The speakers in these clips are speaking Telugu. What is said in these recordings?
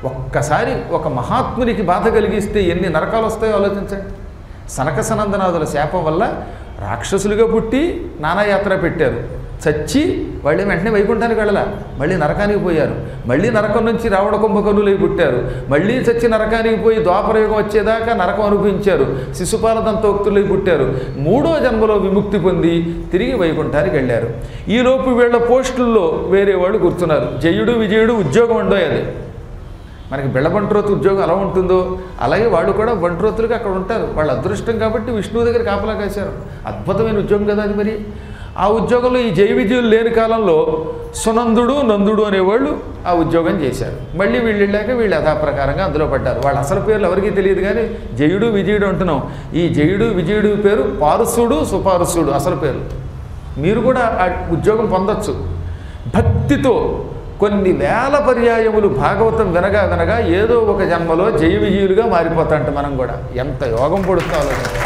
ఒక్కసారి ఒక మహాత్మునికి బాధ కలిగిస్తే ఎన్ని నరకాలు వస్తాయో ఆలోచించండి సనక సనందనాథుల శాపం వల్ల రాక్షసులుగా పుట్టి నానాయాత్ర పెట్టారు చచ్చి వాళ్ళు వెంటనే వైకుంఠానికి వెళ్ళాల మళ్ళీ నరకానికి పోయారు మళ్ళీ నరకం నుంచి రావణ కుంభకర్ణులై పుట్టారు మళ్ళీ చచ్చి నరకానికి పోయి ద్వాపరయుగం వచ్చేదాకా నరకం అనుభవించారు శిశుపాల దంతోక్తులై పుట్టారు మూడో జన్మలో విముక్తి పొంది తిరిగి వైకుంఠానికి వెళ్ళారు ఈలోపు వీళ్ళ పోస్టుల్లో వేరే వాళ్ళు కూర్చున్నారు జయుడు విజయుడు ఉద్యోగం ఉండో అది మనకి బిళ్ళ బంట్రోతు ఉద్యోగం ఎలా ఉంటుందో అలాగే వాళ్ళు కూడా బంట్రోతులుగా అక్కడ ఉంటారు వాళ్ళ అదృష్టం కాబట్టి విష్ణువు దగ్గర కాపలా కాశారు అద్భుతమైన ఉద్యోగం కదా అది మరి ఆ ఉద్యోగంలో ఈ జై విజయులు లేని కాలంలో సునందుడు నందుడు అనేవాళ్ళు ఆ ఉద్యోగం చేశారు మళ్ళీ వీళ్ళు వెళ్ళాక వీళ్ళు యథాప్రకారంగా అందులో పడ్డారు వాళ్ళ అసలు పేర్లు ఎవరికీ తెలియదు కానీ జయుడు విజయుడు అంటున్నాం ఈ జయుడు విజయుడు పేరు పారుసుడు సుపారుసుడు అసలు పేరు మీరు కూడా ఆ ఉద్యోగం పొందొచ్చు భక్తితో కొన్ని వేల పర్యాయములు భాగవతం వినగా వినగా ఏదో ఒక జన్మలో జయ విజయులుగా మారిపోతాంట మనం కూడా ఎంత యోగం పడుతుందో ఆలోచించండి.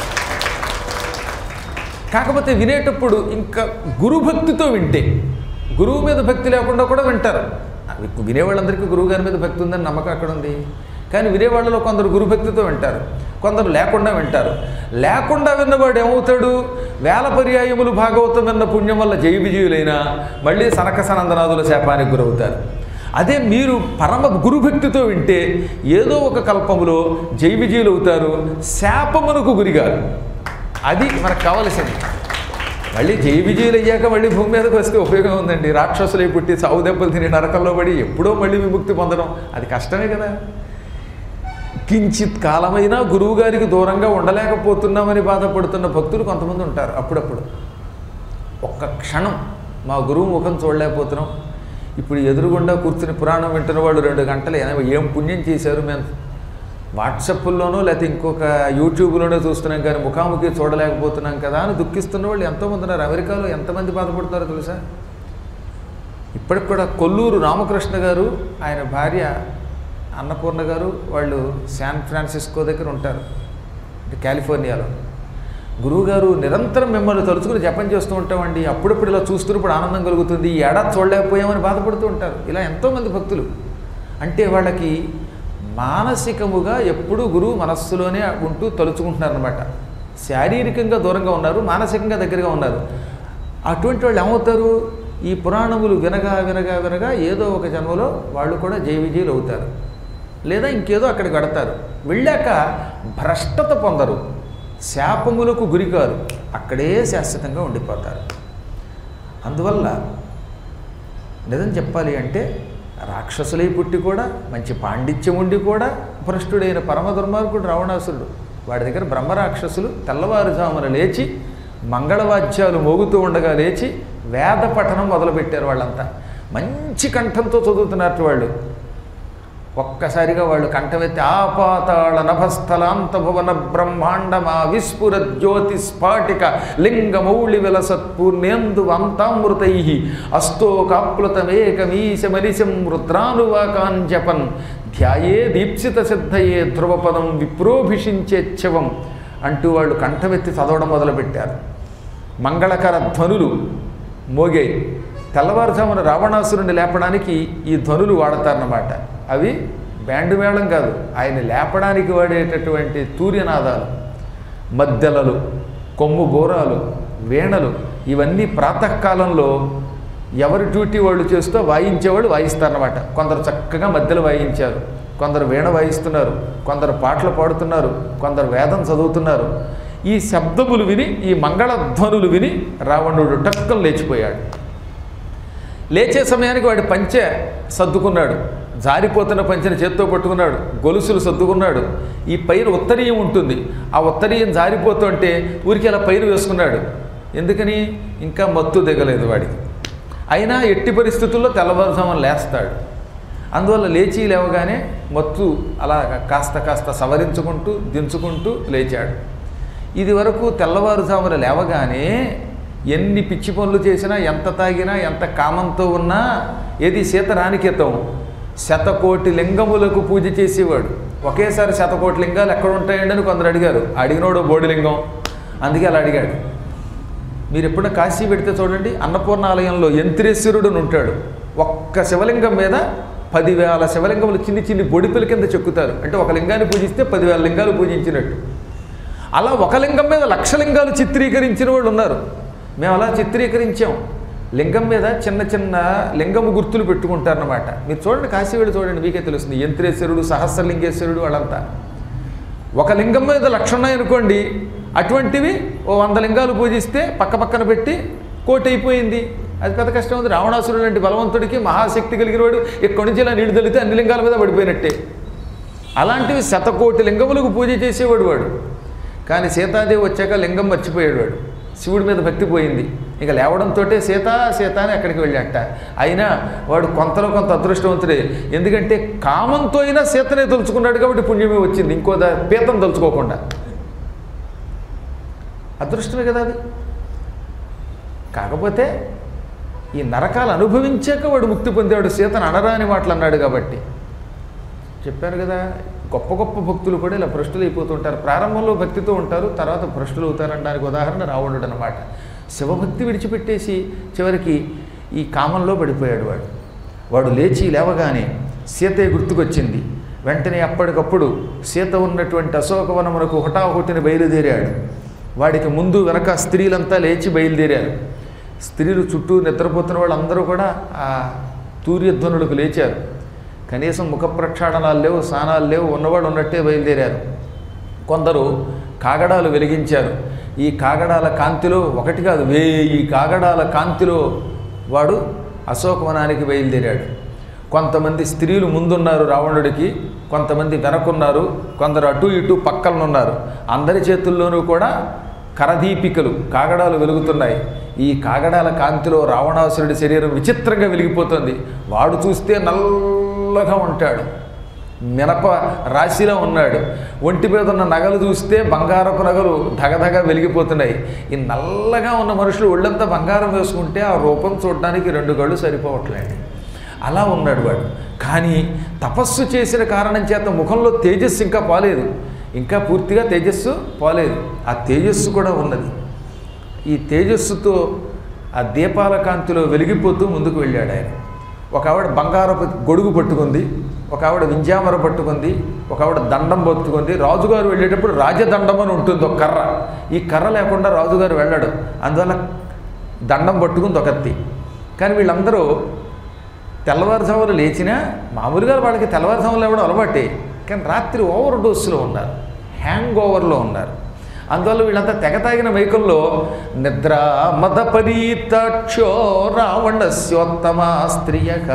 కాకపోతే వినేటప్పుడు ఇంకా గురుభక్తితో వింటే గురువు మీద భక్తి లేకుండా కూడా వింటారు అవి వినేవాళ్ళందరికీ గురువు గారి మీద భక్తి ఉందని నమ్మకం అక్కడ ఉంది కానీ వినేవాళ్ళలో కొందరు గురుభక్తితో వింటారు కొందరు లేకుండా వింటారు లేకుండా విన్నవాడు ఏమవుతాడు వేల పర్యాయములు భాగవతం విన్న పుణ్యం వల్ల జయ విజయులైనా మళ్ళీ సనక సనందనాదుల శాపానికి గురవుతారు అదే మీరు పరమ గురుభక్తితో వింటే ఏదో ఒక కల్పములో జై విజయులు అవుతారు శాపమునకు గురిగారు అది మనకు కావలసింది మళ్ళీ జై విజయులు అయ్యాక మళ్ళీ భూమి మీదకి వస్తే ఉపయోగం ఉందండి రాక్షసులై పుట్టి సావు దెబ్బలు తిని నరకంలో పడి ఎప్పుడో మళ్ళీ విముక్తి పొందడం అది కష్టమే కదా కించిత్ కాలమైనా గురువుగారికి దూరంగా ఉండలేకపోతున్నామని బాధపడుతున్న భక్తులు కొంతమంది ఉంటారు అప్పుడప్పుడు ఒక్క క్షణం మా గురువు ముఖం చూడలేకపోతున్నాం ఇప్పుడు ఎదురుగుండా కూర్చుని పురాణం వింటున్న వాళ్ళు రెండు గంటలు ఏం- ఏం పుణ్యం చేశారు మేము వాట్సప్లోనో లేకపోతే ఇంకొక యూట్యూబ్లోనో చూస్తున్నాం కానీ ముఖాముఖి చూడలేకపోతున్నాం కదా అని దుఃఖిస్తున్న వాళ్ళు ఎంతోమంది ఉన్నారు అమెరికాలో ఎంతమంది బాధపడుతున్నారో తెలుసా ఇప్పటికి కూడా కొల్లూరు రామకృష్ణ గారు ఆయన భార్య అన్నపూర్ణ గారు వాళ్ళు శాన్ ఫ్రాన్సిస్కో దగ్గర ఉంటారు అంటే కాలిఫోర్నియాలో గురువుగారు నిరంతరం మిమ్మల్ని తలుచుకుని జపం చేస్తూ ఉంటామండి అప్పుడప్పుడు ఇలా చూస్తున్నప్పుడు ఆనందం కలుగుతుంది ఈ ఏడాది చూడలేకపోయామని బాధపడుతూ ఉంటారు ఇలా ఎంతోమంది భక్తులు అంటే వాళ్ళకి మానసికముగా ఎప్పుడూ గురువు మనస్సులోనే ఉంటూ తలుచుకుంటున్నారనమాట శారీరకంగా దూరంగా ఉన్నారు మానసికంగా దగ్గరగా ఉన్నారు అటువంటి వాళ్ళు ఏమవుతారు ఈ పురాణములు వినగా వినగా వినగా ఏదో ఒక జన్మలో వాళ్ళు కూడా జయ విజయులు అవుతారు లేదా ఇంకేదో అక్కడికి వెడతారు వెళ్ళాక భ్రష్టత పొందరు శాపములకు గురికారు అక్కడే శాశ్వతంగా ఉండిపోతారు అందువల్ల నిజం చెప్పాలి అంటే రాక్షసులై పుట్టి కూడా మంచి పాండిత్యం ఉండి కూడా భ్రష్టుడైన పరమ దుర్మార్గుడు రావణాసురుడు వాడి దగ్గర బ్రహ్మరాక్షసులు తెల్లవారుజామున లేచి మంగళవాద్యాలు మోగుతూ ఉండగా లేచి వేద పఠనం మొదలుపెట్టారు వాళ్ళంతా మంచి కంఠంతో చదువుతున్నట్టు వాళ్ళు ఒక్కసారిగా వాళ్ళు కంఠమెత్తి ఆపాతాళ నభస్థలాంత భువన బ్రహ్మాండమా విస్ఫుర జ్యోతి స్ఫాటిక లింగమౌళి విలసత్పూర్ణేందు వంతామృతై అస్తో కాప్లుతమేకమీశ మనిశం రుద్రానువాకాంజపన్ ధ్యాయే దీప్సిత సిద్ధయే ధ్రువపదం విప్రోభిషించేచ్చవం అంటూ వాళ్ళు కంఠమెత్తి చదవడం మొదలుపెట్టారు మంగళకర ధ్వనులు మోగాయి తెల్లవారుజామున రావణాసురుని లేపడానికి ఈ ధ్వనులు వాడతారన్నమాట అవి బ్యాండ్ మేళం కాదు ఆయన లేపడానికి వాడేటటువంటి తూర్యనాదాలు మద్దెలలు కొమ్ము బోరాలు వీణలు ఇవన్నీ ప్రాతకాలంలో ఎవరి డ్యూటీ వాళ్ళు చేస్తూ వాయించేవాళ్ళు వాయిస్తారన్నమాట కొందరు చక్కగా మధ్యలో వాయించారు కొందరు వీణ వాయిస్తున్నారు కొందరు పాటలు పాడుతున్నారు కొందరు వేదం చదువుతున్నారు ఈ శబ్దములు విని ఈ మంగళధ్వనులు విని రావణుడు టక్కలు లేచిపోయాడు లేచే సమయానికి వాడి పంచె సర్దుకున్నాడు జారిపోతున్న పంచెని చేత్తో పట్టుకున్నాడు గొలుసులు సర్దుకున్నాడు ఈ పైన ఉత్తరీయం ఉంటుంది ఆ ఉత్తరీయం జారిపోతుంటే ఊరికి అలా పైన వేసుకున్నాడు ఎందుకని ఇంకా మత్తు దిగలేదు వాడికి అయినా ఎట్టి పరిస్థితుల్లో తెల్లవారుజామున లేస్తాడు అందువల్ల లేచి లేవగానే మత్తు అలా కాస్త కాస్త సవరించుకుంటూ దించుకుంటూ లేచాడు ఇది వరకు తెల్లవారుజామున లేవగానే ఎన్ని పిచ్చి పనులు చేసినా ఎంత తాగినా ఎంత కామంతో ఉన్నా ఏది సీతరానికేతం శతకోటి లింగములకు పూజ చేసేవాడు ఒకేసారి శతకోటి లింగాలు ఎక్కడ ఉంటాయండి అని కొందరు అడిగారు అడిగినోడు బోడి లింగం అందుకే అలా అడిగాడు మీరు ఎప్పుడైనా కాశీ పెడితే చూడండి అన్నపూర్ణ ఆలయంలో యంత్రేశ్వరుడు అని ఉంటాడు ఒక్క శివలింగం మీద పదివేల శివలింగములు చిన్ని చిన్ని బొడిపిల కింద చెక్కుతారు అంటే ఒక లింగాన్ని పూజిస్తే పదివేల లింగాలు పూజించినట్టు అలా ఒక లింగం మీద లక్ష లింగాలు చిత్రీకరించిన వాళ్ళు ఉన్నారు మేము అలా చిత్రీకరించాం లింగం మీద చిన్న చిన్న లింగము గుర్తులు పెట్టుకుంటారన్నమాట మీరు చూడండి కాశీ వెళ్ళి చూడండి మీకే తెలుస్తుంది యంత్రేశ్వరుడు సహస్రలింగేశ్వరుడు వాళ్ళంతా ఒక లింగం మీద లక్ష ఉన్నాయనుకోండి అటువంటివి ఓ వంద లింగాలు పూజిస్తే పక్క పక్కన పెట్టి కోటి అయిపోయింది అది పెద్ద కష్టం ఉంది రావణాసురుడు లాంటి బలవంతుడికి మహాశక్తి కలిగిన వాడు ఇక్కడి నుంచి ఇలా నీళ్ళు తల్లితే అన్ని లింగాల మీద పడిపోయినట్టే అలాంటివి శతకోటి లింగములకు పూజ చేసేవాడు వాడు కానీ సీతాదేవి వచ్చాక లింగం మర్చిపోయాడు వాడు శివుడి మీద భక్తి పోయింది ఇక లేవడంతో సీత సీత అని అక్కడికి వెళ్ళాట అయినా వాడు కొంతలో కొంత అదృష్టవంతుడే ఎందుకంటే కామంతో అయినా సీతనే తలుచుకున్నాడు కాబట్టి పుణ్యమే వచ్చింది ఇంకో దా పీతం తలుచుకోకుండా అదృష్టమే కదా అది కాకపోతే ఈ నరకాలు అనుభవించాక వాడు ముక్తి పొందేవాడు సీతను అనరాని మాటలు అన్నాడు కాబట్టి చెప్పాను కదా గొప్ప గొప్ప భక్తులు కూడా ఇలా భ్రష్టులు అయిపోతుంటారు ప్రారంభంలో భక్తితో ఉంటారు తర్వాత భ్రష్టులు అవుతారనడానికి ఉదాహరణ రావణుడు అనమాట శివభక్తి విడిచిపెట్టేసి చివరికి ఈ కామంలో పడిపోయాడు వాడు వాడు లేచి లేవగానే సీతే గుర్తుకొచ్చింది వెంటనే అప్పటికప్పుడు సీత ఉన్నటువంటి అశోకవనమునకు హుటాహుటిని బయలుదేరాడు వాడికి ముందు వెనక స్త్రీలంతా లేచి బయలుదేరారు స్త్రీలు చుట్టూ నిద్రపోతున్న వాళ్ళందరూ కూడా ఆ తూర్యధ్వనులకు లేచారు కనీసం ముఖ ప్రక్షాళనాలు లేవు స్నానాలు లేవు ఉన్నవాళ్ళు ఉన్నట్టే బయలుదేరారు కొందరు కాగడాలు వెలిగించారు ఈ కాగడాల కాంతిలో ఒకటి కాదు వేయి కాగడాల కాంతిలో వాడు అశోకవనానికి బయలుదేరాడు కొంతమంది స్త్రీలు ముందున్నారు రావణుడికి కొంతమంది వెనకున్నారు కొందరు అటు ఇటు పక్కలనున్నారు అందరి చేతుల్లోనూ కూడా కరదీపికలు కాగడాలు వెలుగుతున్నాయి ఈ కాగడాల కాంతిలో రావణాసురుడి శరీరం విచిత్రంగా వెలిగిపోతుంది వాడు చూస్తే నల్లగా ఉంటాడు మినప రాశిలో ఉన్నాడు ఒంటి మీద ఉన్న నగలు చూస్తే బంగారపు నగలు ధగధగ వెలిగిపోతున్నాయి ఈ నల్లగా ఉన్న మనుషులు ఒళ్ళంతా బంగారం వేసుకుంటే ఆ రూపం చూడడానికి రెండు కళ్ళు సరిపోవట్లేదు అలా ఉన్నాడు వాడు కానీ తపస్సు చేసిన కారణం చేత ముఖంలో తేజస్సు ఇంకా పోలేదు ఇంకా పూర్తిగా తేజస్సు పోలేదు ఆ తేజస్సు కూడా ఉన్నది ఈ తేజస్సుతో ఆ దీపాల కాంతిలో వెలిగిపోతూ ముందుకు వెళ్ళాడు ఆయన ఒక ఆవిడ బంగారపు గొడుగు పట్టుకుంది ఒక ఆవిడ వింజామర పట్టుకుంది ఒక ఆవిడ దండం పట్టుకుంది రాజుగారు వెళ్ళేటప్పుడు రాజదండం అని ఉంటుంది ఒక కర్ర ఈ కర్ర లేకుండా రాజుగారు వెళ్ళాడు అందువల్ల దండం పట్టుకుంది ఒకత్తి కానీ వీళ్ళందరూ తెల్లవారుజాములు లేచినా మామూలుగా వాళ్ళకి తెల్లవారుజాములు ఇవ్వడం అలవాటే కానీ రాత్రి ఓవర్ డోస్లో ఉన్నారు హ్యాంగ్ ఓవర్లో ఉన్నారు అందువల్ల వీళ్ళంతా తెగ తాగిన మైకంలో నిద్ర మద పరీతాక్షో రావణస్యోత్తమ స్త్రీయక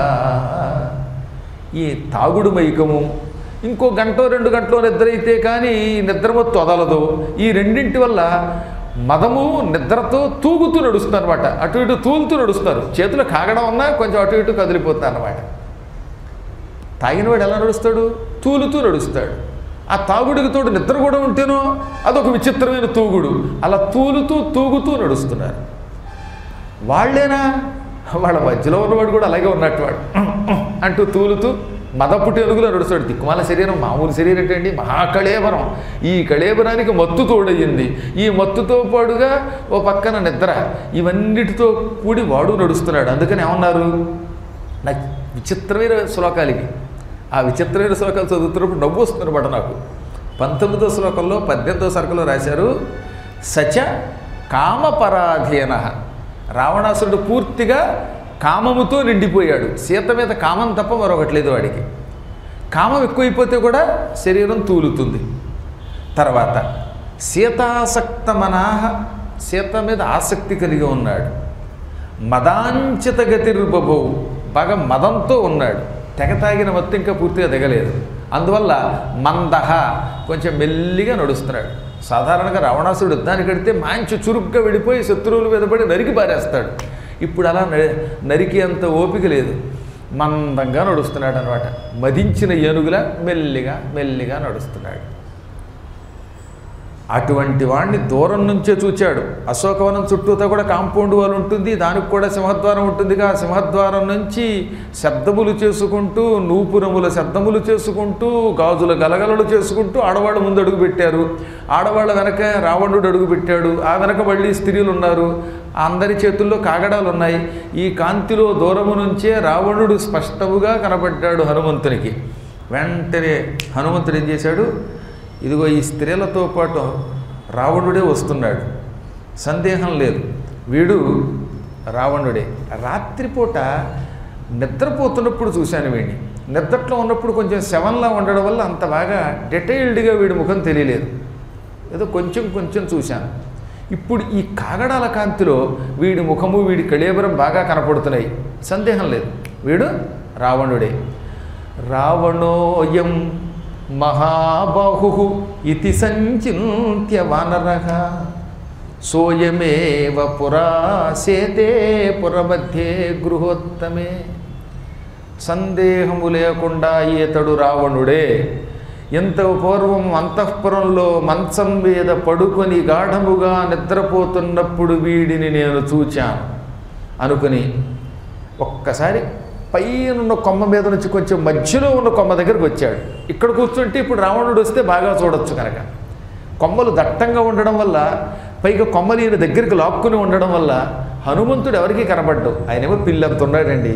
ఈ తాగుడు మైకము ఇంకో గంట రెండు గంటలో నిద్ర అయితే కానీ నిద్రమత్తు వదలదు ఈ రెండింటి వల్ల మదము నిద్రతో తూగుతూ నడుస్తుంది అనమాట అటు ఇటు తూలుతూ నడుస్తారు చేతులు కాగడం ఉన్నా కొంచెం అటు ఇటు కదిలిపోతుంది అనమాట తాగినవాడు ఎలా నడుస్తాడు తూలుతూ నడుస్తాడు ఆ తాగుడికి తోడు నిద్ర కూడా ఉంటేనో అదొక విచిత్రమైన తూగుడు అలా తూలుతూ తూగుతూ నడుస్తున్నారు వాళ్ళేనా వాళ్ళ మధ్యలో ఉన్నవాడు కూడా అలాగే ఉన్నట్టు వాడు అంటూ తూలుతూ మదపు టెలుగులో నడుస్తాడు దిక్కుమాల శరీరం మామూలు శరీరం ఏంటండి మహాకళేబరం ఈ కళేబరానికి మత్తు తోడయ్యింది ఈ మత్తుతో పాటుగా ఓ పక్కన నిద్ర ఇవన్నిటితో కూడి వాడు నడుస్తున్నాడు అందుకని ఏమన్నారు నాకు విచిత్రమైన శ్లోకాలు ఇవి ఆ విచిత్రమైన శ్లోకాలు చదువుతున్నప్పుడు నవ్వు వస్తుందన్నమాట నాకు పంతొమ్మిదో శ్లోకంలో పద్దెనిమిదో సరుకులో రాశారు సచ కామపరాధీన రావణాసురుడు పూర్తిగా కామముతో నిండిపోయాడు సీత మీద కామం తప్ప మరొకటి లేదు వాడికి కామం ఎక్కువైపోతే కూడా శరీరం తూలుతుంది తర్వాత సీతాసక్త మనాహ సీత మీద ఆసక్తి కలిగి ఉన్నాడు మదాంచిత గతిర్బభౌ బాగా మదంతో ఉన్నాడు తెగ తాగిన మత్తు ఇంకా పూర్తిగా దిగలేదు అందువల్ల మందహ కొంచెం మెల్లిగా నడుస్తున్నాడు సాధారణంగా రావణాసుడు యుద్ధానికి కడితే మంచి చురుగ్గా వెళ్ళిపోయి శత్రువుల మీద పడి నరికి పారేస్తాడు ఇప్పుడు అలా న- నరికి అంత ఓపిక లేదు మందంగా నడుస్తున్నాడు అనమాట మదించిన ఏనుగులా మెల్లిగా మెల్లిగా నడుస్తున్నాడు అటువంటి వాడిని దూరం నుంచే చూచాడు అశోకవనం చుట్టూతో కూడా కాంపౌండ్ వాళ్ళు ఉంటుంది దానికి కూడా సింహద్వారం ఉంటుందిగా ఆ సింహద్వారం నుంచి శబ్దములు చేసుకుంటూ నూపురముల శబ్దములు చేసుకుంటూ గాజుల గలగలలు చేసుకుంటూ ఆడవాళ్ళు ముందు అడుగు పెట్టారు ఆడవాళ్ళ వెనక రావణుడు అడుగు పెట్టాడు ఆ వెనక మళ్ళీ స్త్రీలు ఉన్నారు అందరి చేతుల్లో కాగడాలు ఉన్నాయి ఈ కాంతిలో దూరము నుంచే రావణుడు స్పష్టముగా కనబడ్డాడు హనుమంతునికి వెంటనే హనుమంతుడు ఏం చేశాడు ఇదిగో ఈ స్త్రీలతో పాటు రావణుడే వస్తున్నాడు సందేహం లేదు వీడు రావణుడే రాత్రిపూట నిద్రపోతున్నప్పుడు చూశాను వీడిని నిద్రలో ఉన్నప్పుడు కొంచెం శవంలా ఉండడం వల్ల అంత బాగా డీటెయిల్డ్గా వీడి ముఖం తెలియలేదు ఏదో కొంచెం కొంచెం చూశాను ఇప్పుడు ఈ కాగడాల కాంతిలో వీడి ముఖము వీడి కళేబరం బాగా కనపడుతున్నాయి సందేహం లేదు వీడు రావణుడే రావణోయం మహాబాహు ఇది సంచింత్య వానరః సోయమేవ పురా సేతే పురమధ్యే గృహోత్తమే సందేహము లేకుండా ఈతడు రావణుడే ఎంత పూర్వం అంతఃపురంలో మంచం మీద పడుకొని గాఢముగా నిద్రపోతున్నప్పుడు వీడిని నేను చూచాను అనుకుని ఒక్కసారి పైన కొమ్మ మీద నుంచి కొంచెం మధ్యలో ఉన్న కొమ్మ దగ్గరికి వచ్చాడు ఇక్కడ కూర్చుంటే ఇప్పుడు రావణుడు వస్తే బాగా చూడొచ్చు కనుక కొమ్మలు దట్టంగా ఉండడం వల్ల పైగా కొమ్మలు ఈయన దగ్గరికి లాక్కుని ఉండడం వల్ల హనుమంతుడు ఎవరికీ కనబడ్డు ఆయనేమో పిల్లంత ఉన్నాడండి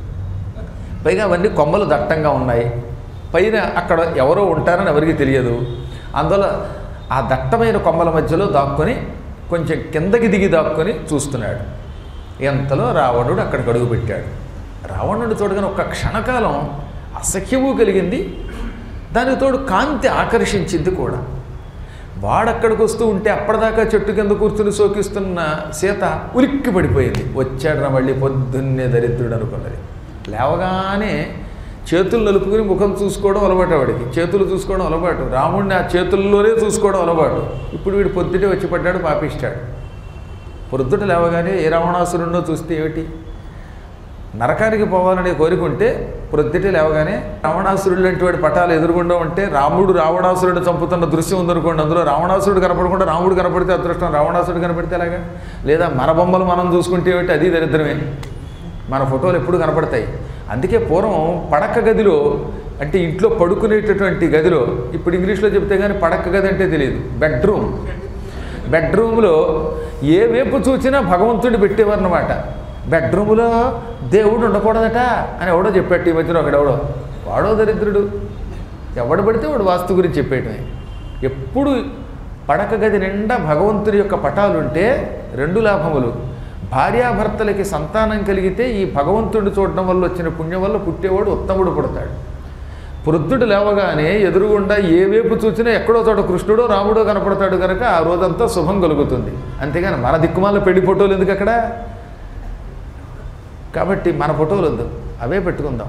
పైగా అవన్నీ కొమ్మలు దట్టంగా ఉన్నాయి పైన అక్కడ ఎవరో ఉంటారని ఎవరికి తెలియదు అందువల్ల ఆ దట్టమైన కొమ్మల మధ్యలో దాక్కొని కొంచెం కిందకి దిగి దాక్కొని చూస్తున్నాడు ఎంతలో రావణుడు అక్కడికి అడుగు పెట్టాడు రావణుడు చూడగానే ఒక్క క్షణకాలం అసఖ్యము కలిగింది దానికి తోడు కాంతి ఆకర్షించింది కూడా వాడక్కడికి వస్తూ ఉంటే అప్పటిదాకా చెట్టు కింద కూర్చుని సోకిస్తున్న సీత ఉలిక్కి పడిపోయింది వచ్చాడు మళ్ళీ పొద్దున్నే దరిద్రుడు అనుకున్నది లేవగానే చేతులు నలుపుకుని ముఖం చూసుకోవడం అలవాటు వాడికి చేతులు చూసుకోవడం అలవాటు రాముడిని ఆ చేతుల్లోనే చూసుకోవడం అలవాటు ఇప్పుడు వీడు పొద్దుటే వచ్చి పడ్డాడు పాపిస్తాడు పొద్దుట లేవగానే ఏ రావణాసురుడో చూస్తే ఏమిటి నరకానికి పోవాలనే కోరిక ఉంటే ప్రొద్దుటే లేవగానే రావణాసురుడు లాంటి వాడి పటాలు ఎదురుగుండా ఉంటే రాముడు రావణాసురుడు చంపుతున్న దృశ్యం ఉందనుకోండి అందులో రావణాసురుడు కనపడకుండా రాముడు కనపడితే అదృష్టం రావణాసురుడు కనపడితే ఎలాగా లేదా మన బొమ్మలు మనం చూసుకుంటే ఏమిటి అది దరిద్రమే మన ఫోటోలు ఎప్పుడు కనపడతాయి అందుకే పూర్వం పడక గదిలో అంటే ఇంట్లో పడుకునేటటువంటి గదిలో ఇప్పుడు ఇంగ్లీష్లో చెప్తే కానీ పడక గది అంటే తెలియదు బెడ్రూమ్ బెడ్రూమ్లో ఏ వైపు చూసినా భగవంతుడిని పెట్టేవారనమాట బెడ్రూమ్లో దేవుడు ఉండకూడదట అని ఎవడో చెప్పాడు ఈ మధ్యలో ఒకడెవడో వాడో దరిద్రుడు ఎవడు పడితే వాడు వాస్తు గురించి చెప్పేయటమే ఎప్పుడు పడక గది నిండా భగవంతుడి యొక్క పటాలు ఉంటే రెండు లాభములు భార్యాభర్తలకి సంతానం కలిగితే ఈ భగవంతుడిని చూడడం వల్ల వచ్చిన పుణ్యం వల్ల పుట్టేవాడు ఉత్తముడు పుడతాడు వృద్ధుడు లేవగానే ఎదురుగుండా ఏ వైపు చూసినా ఎక్కడో చోట కృష్ణుడో రాముడో కనపడతాడు కనుక ఆ రోజంతా శుభం కలుగుతుంది అంతేగాని మన దిక్కుమాల పెళ్లి ఫోటోలు ఎందుకు అక్కడ కాబట్టి మన ఫోటోలు వద్దు అవే పెట్టుకుందాం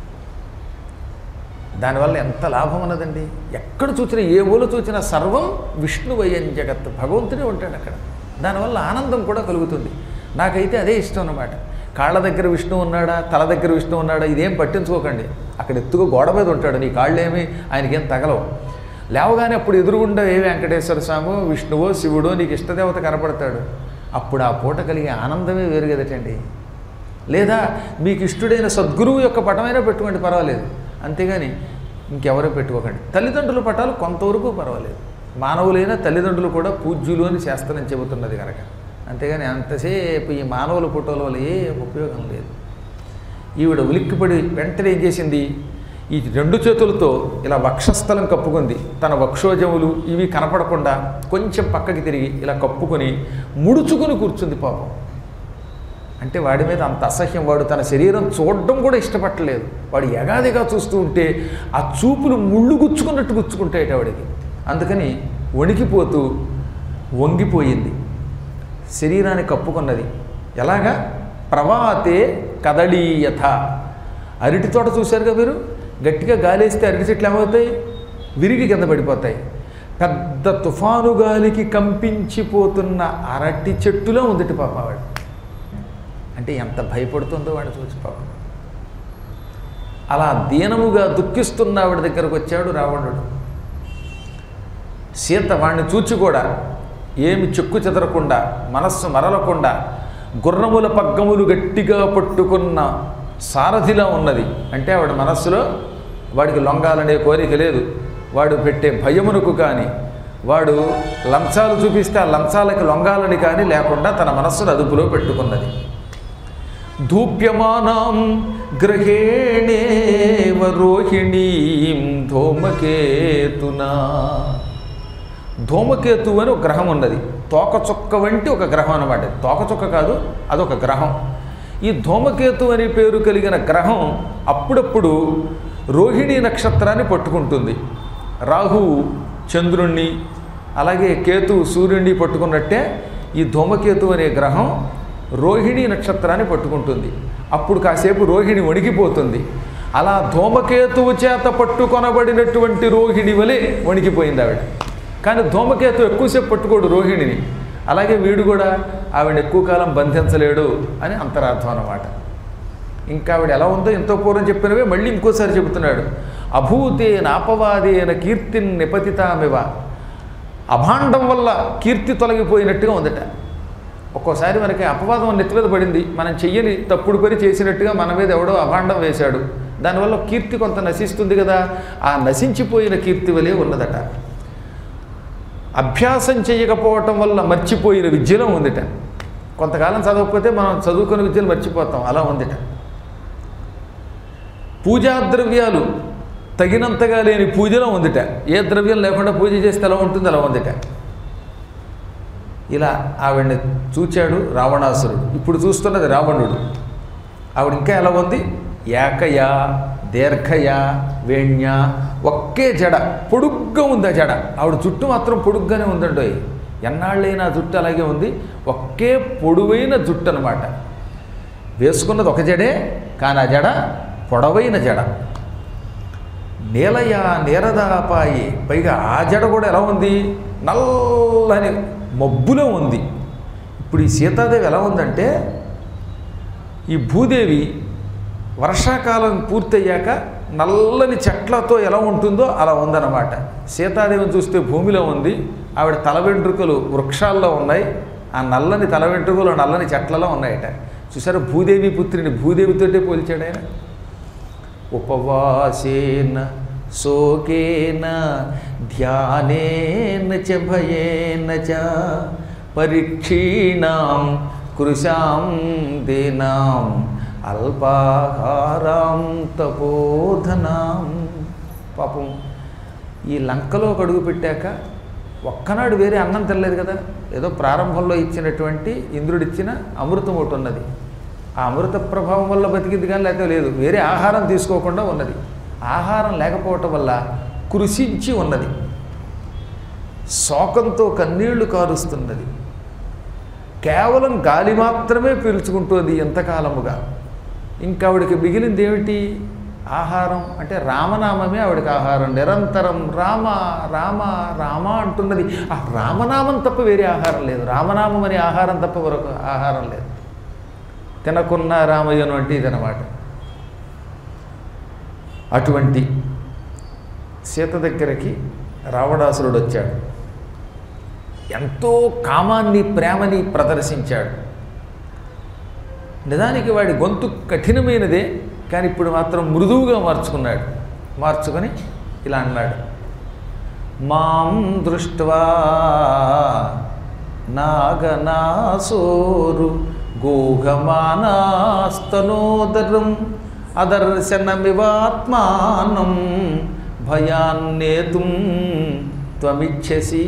దానివల్ల ఎంత లాభం ఉన్నదండి ఎక్కడ చూసినా ఏ ఊలో చూసినా సర్వం విష్ణువయ్యన్ జగత్ భగవంతుడే ఉంటాడు అక్కడ దానివల్ల ఆనందం కూడా కలుగుతుంది నాకైతే అదే ఇష్టం అన్నమాట కాళ్ళ దగ్గర విష్ణు ఉన్నాడా తల దగ్గర విష్ణు ఉన్నాడా ఇదేం పట్టించుకోకండి అక్కడ ఎత్తుగా గోడ మీద ఉంటాడు నీ కాళ్ళేమి ఆయనకేం తగలవు లేవగానే అప్పుడు ఎదురుగుండా ఏ వెంకటేశ్వర స్వామి విష్ణువో శివుడో నీకు ఇష్టదేవత కనపడతాడు అప్పుడు ఆ పూట కలిగే ఆనందమే వేరు కదటండి లేదా మీకు ఇష్టడైన సద్గురువు యొక్క పటమైనా పెట్టుకోండి పర్వాలేదు అంతేగాని ఇంకెవరో పెట్టుకోకండి తల్లిదండ్రుల పటాలు కొంతవరకు పర్వాలేదు మానవులైన తల్లిదండ్రులు కూడా పూజ్యులు అని శాస్త్రం చెబుతున్నది కనుక అంతేగాని అంతసేపు ఈ మానవుల ఫోటోల వల్ల ఏ ఉపయోగం లేదు ఈవిడ ఉలిక్కిపడి వెంటనే ఏం చేసింది ఈ రెండు చేతులతో ఇలా వక్షస్థలం కప్పుకుంది తన వక్షోజములు ఇవి కనపడకుండా కొంచెం పక్కకి తిరిగి ఇలా కప్పుకొని ముడుచుకుని కూర్చుంది పాపం అంటే వాడి మీద అంత అసహ్యం వాడు తన శరీరం చూడడం కూడా ఇష్టపట్టలేదు వాడు ఎగాదిగా చూస్తూ ఉంటే ఆ చూపులు ముళ్ళు గుచ్చుకున్నట్టు గుచ్చుకుంటాయట వాడికి అందుకని వణికిపోతూ వంగిపోయింది శరీరాన్ని కప్పుకున్నది ఎలాగా ప్రవాతే కదళీయథ అరటి తోట చూశారుగా మీరు గట్టిగా గాలేస్తే అరటి చెట్లు ఏమవుతాయి విరిగి కింద పడిపోతాయి పెద్ద తుఫాను గాలికి కంపించిపోతున్న అరటి చెట్టులో ఉందిటి పాప వాడు అంటే ఎంత భయపడుతుందో వాడిని చూసి పాపం అలా దీనముగా దుఃఖిస్తున్న ఆవిడ దగ్గరకు వచ్చాడు రావణుడు సీత వాణ్ణి చూచి కూడా ఏమి చెక్కు చెదరకుండా మనస్సు మరలకుండా గుర్రముల పగ్గములు గట్టిగా పట్టుకున్న సారథిలా ఉన్నది అంటే ఆవిడ మనస్సులో వాడికి లొంగాలనే కోరిక లేదు వాడు పెట్టే భయమునకు కానీ వాడు లంచాలు చూపిస్తే ఆ లంచాలకి లొంగాలని కానీ లేకుండా తన మనస్సును అదుపులో పెట్టుకున్నది ధూప్యమానాం గ్రహేణేవ రోహిణీం ధూమకేతునా ధూమకేతు అని ఒక గ్రహం ఉన్నది తోకచుక్క వంటి ఒక గ్రహం అనమాట తోకచుక్క కాదు అదొక గ్రహం ఈ ధూమకేతు అనే పేరు కలిగిన గ్రహం అప్పుడప్పుడు రోహిణీ నక్షత్రాన్ని పట్టుకుంటుంది రాహువు చంద్రుణ్ణి అలాగే కేతు సూర్యుడిని పట్టుకున్నట్టే ఈ ధూమకేతు అనే గ్రహం రోహిణీ నక్షత్రాన్ని పట్టుకుంటుంది అప్పుడు కాసేపు రోహిణి వణికిపోతుంది అలా ధూమకేతువు చేత పట్టుకొనబడినటువంటి రోహిణి వలె వణికిపోయింది ఆవిడ కానీ ధూమకేతు ఎక్కువసేపు పట్టుకోడు రోహిణిని అలాగే వీడు కూడా ఆవిడ ఎక్కువ కాలం బంధించలేడు అని అంతరార్థం అన్నమాట ఇంకా ఆవిడ ఎలా ఉందో ఎంతో పూర్వం చెప్పినవే మళ్ళీ ఇంకోసారి చెబుతున్నాడు అభూతేన అపవాదేన కీర్తిన్ నిపతితామివ అభాండం వల్ల కీర్తి తొలగిపోయినట్టుగా ఉందట ఒక్కోసారి మనకి అపవాదం నెత్తి మీద పడింది మనం చెయ్యని తప్పుడు పని చేసినట్టుగా మన మీద ఎవడో అభాండం వేశాడు దానివల్ల కీర్తి కొంత నశిస్తుంది కదా ఆ నశించిపోయిన కీర్తి వలె ఉన్నదట అభ్యాసం చేయకపోవటం వల్ల మర్చిపోయిన విద్యలో ఉందిట కొంతకాలం చదవకపోతే మనం చదువుకున్న విద్యలు మర్చిపోతాం అలా ఉందిట పూజా ద్రవ్యాలు తగినంతగా లేని పూజలో ఉందిట ఏ ద్రవ్యం లేకుండా పూజ చేస్తే ఎలా ఉంటుంది అలా ఉందిట ఇలా ఆవిడ్ని చూచాడు రావణాసురుడు ఇప్పుడు చూస్తున్నది రావణుడు ఆవిడ ఇంకా ఎలా ఉంది ఏకయ దీర్ఘయ వేణ్య ఒకే జడ పొడుగ్గా ఉంది ఆ జడ ఆవిడ జుట్టు మాత్రం పొడుగ్గానే ఉందండి ఎన్నాళ్ళైనా జుట్టు అలాగే ఉంది ఒకే పొడువైన జుట్టు అనమాట వేసుకున్నది ఒక జడే కానీ ఆ జడ పొడవైన జడ నీలయ నీరదాపాయి పైగా ఆ జడ కూడా ఎలా ఉంది నల్లని మబ్బులో ఉంది ఇప్పుడు ఈ సీతాదేవి ఎలా ఉందంటే ఈ భూదేవి వర్షాకాలం పూర్తయ్యాక నల్లని చెట్లతో ఎలా ఉంటుందో అలా ఉందన్నమాట సీతాదేవిని చూస్తే భూమిలో ఉంది ఆవిడ తల వెంట్రుకలు వృక్షాల్లో ఉన్నాయి ఆ నల్లని తల వెంట్రుకలు నల్లని చెట్లలో ఉన్నాయట చూసారా భూదేవి పుత్రిని భూదేవితోటే పోల్చాడు ఆయన ఉపవాసేన శోకేన ధ్యానేన చ భయేన చ పరీక్షీణాం కృశాం దీనాం అల్పాహారాం తపోధనాం పాపం ఈ లంకలో అడుగు పెట్టాక ఒక్కనాడు వేరే అన్నం తినలేదు కదా ఏదో ప్రారంభంలో ఇచ్చినటువంటి ఇంద్రుడిచ్చిన అమృతం ఒకటి ఉన్నది ఆ అమృత ప్రభావం వల్ల బతికింది కానీ లేకపోతే లేదు వేరే ఆహారం తీసుకోకుండా ఉన్నది ఆహారం లేకపోవటం వల్ల కృషించి ఉన్నది శోకంతో కన్నీళ్లు కారుస్తున్నది కేవలం గాలి మాత్రమే పీల్చుకుంటుంది ఎంతకాలముగా ఇంకా ఆవిడకి మిగిలింది ఏమిటి ఆహారం అంటే రామనామమే ఆవిడకి ఆహారం నిరంతరం రామ రామ రామ అంటున్నది ఆ రామనామం తప్ప వేరే ఆహారం లేదు రామనామం అనే ఆహారం తప్ప మరొక ఆహారం లేదు తినకున్న రామయ్యను అంటే ఇదనమాట అటువంటి సీత దగ్గరికి రావణాసురుడు వచ్చాడు ఎంతో కామాన్ని ప్రేమని ప్రదర్శించాడు నిజానికి వాడి గొంతు కఠినమైనదే కానీ ఇప్పుడు మాత్రం మృదువుగా మార్చుకున్నాడు మార్చుకొని ఇలా అన్నాడు మాం దృష్ట్వా నాగనాసోరు గూహమానాస్తనోదరం అదర్శనమివాత్మానం భయాన్నేతుం త్వమిచ్చసి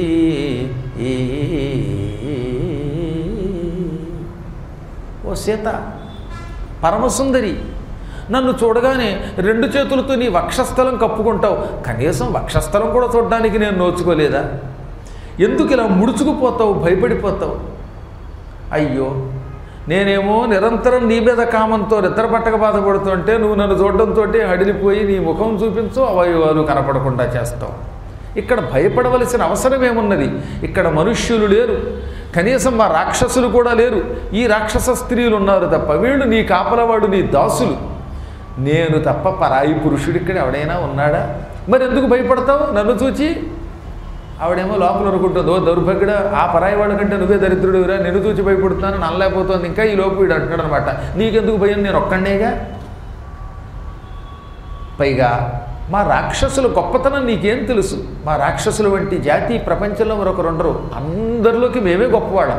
ఓ సీత పరమసుందరి నన్ను చూడగానే రెండు చేతులతో నీ వక్షస్థలం కప్పుకుంటావు కనీసం వక్షస్థలం కూడా చూడడానికి నేను నోచుకోలేదా ఎందుకు ఇలా ముడుచుకుపోతావు భయపడిపోతావు అయ్యో నేనేమో నిరంతరం నీ మీద కామంతో నిద్ర పట్టక బాధపడుతుంటే నువ్వు నన్ను చూడడంతో అడిలిపోయి నీ ముఖం చూపించు అవయవాలు కనపడకుండా చేస్తావు ఇక్కడ భయపడవలసిన అవసరం ఏమున్నది ఇక్కడ మనుష్యులు లేరు కనీసం మా రాక్షసులు కూడా లేరు ఈ రాక్షస స్త్రీలు ఉన్నారు తప్ప వీళ్ళు నీ కాపలవాడు నీ దాసులు నేను తప్ప పరాయి పురుషుడు ఇక్కడ ఎవడైనా ఉన్నాడా మరి ఎందుకు భయపడతావు నన్ను చూచి ఆవిడేమో లోపల అనుకుంటుంది ఓ దౌర్భాగ్యుడ ఆ పరాయి వాళ్ళ కంటే నువ్వే దరిద్రుడివిరా నిన్ను చూచి భయపడుతున్నాను నల్లైపోతుంది ఇంకా ఈ లోపు వీడు అంటున్నాడు అనమాట నీకెందుకు భయం నేను ఒక్కడేగా పైగా మా రాక్షసుల గొప్పతనం నీకేం తెలుసు మా రాక్షసుల వంటి జాతి ఈ ప్రపంచంలో మరొకరు ఉండరు అందరిలోకి మేమే గొప్పవాళ్ళం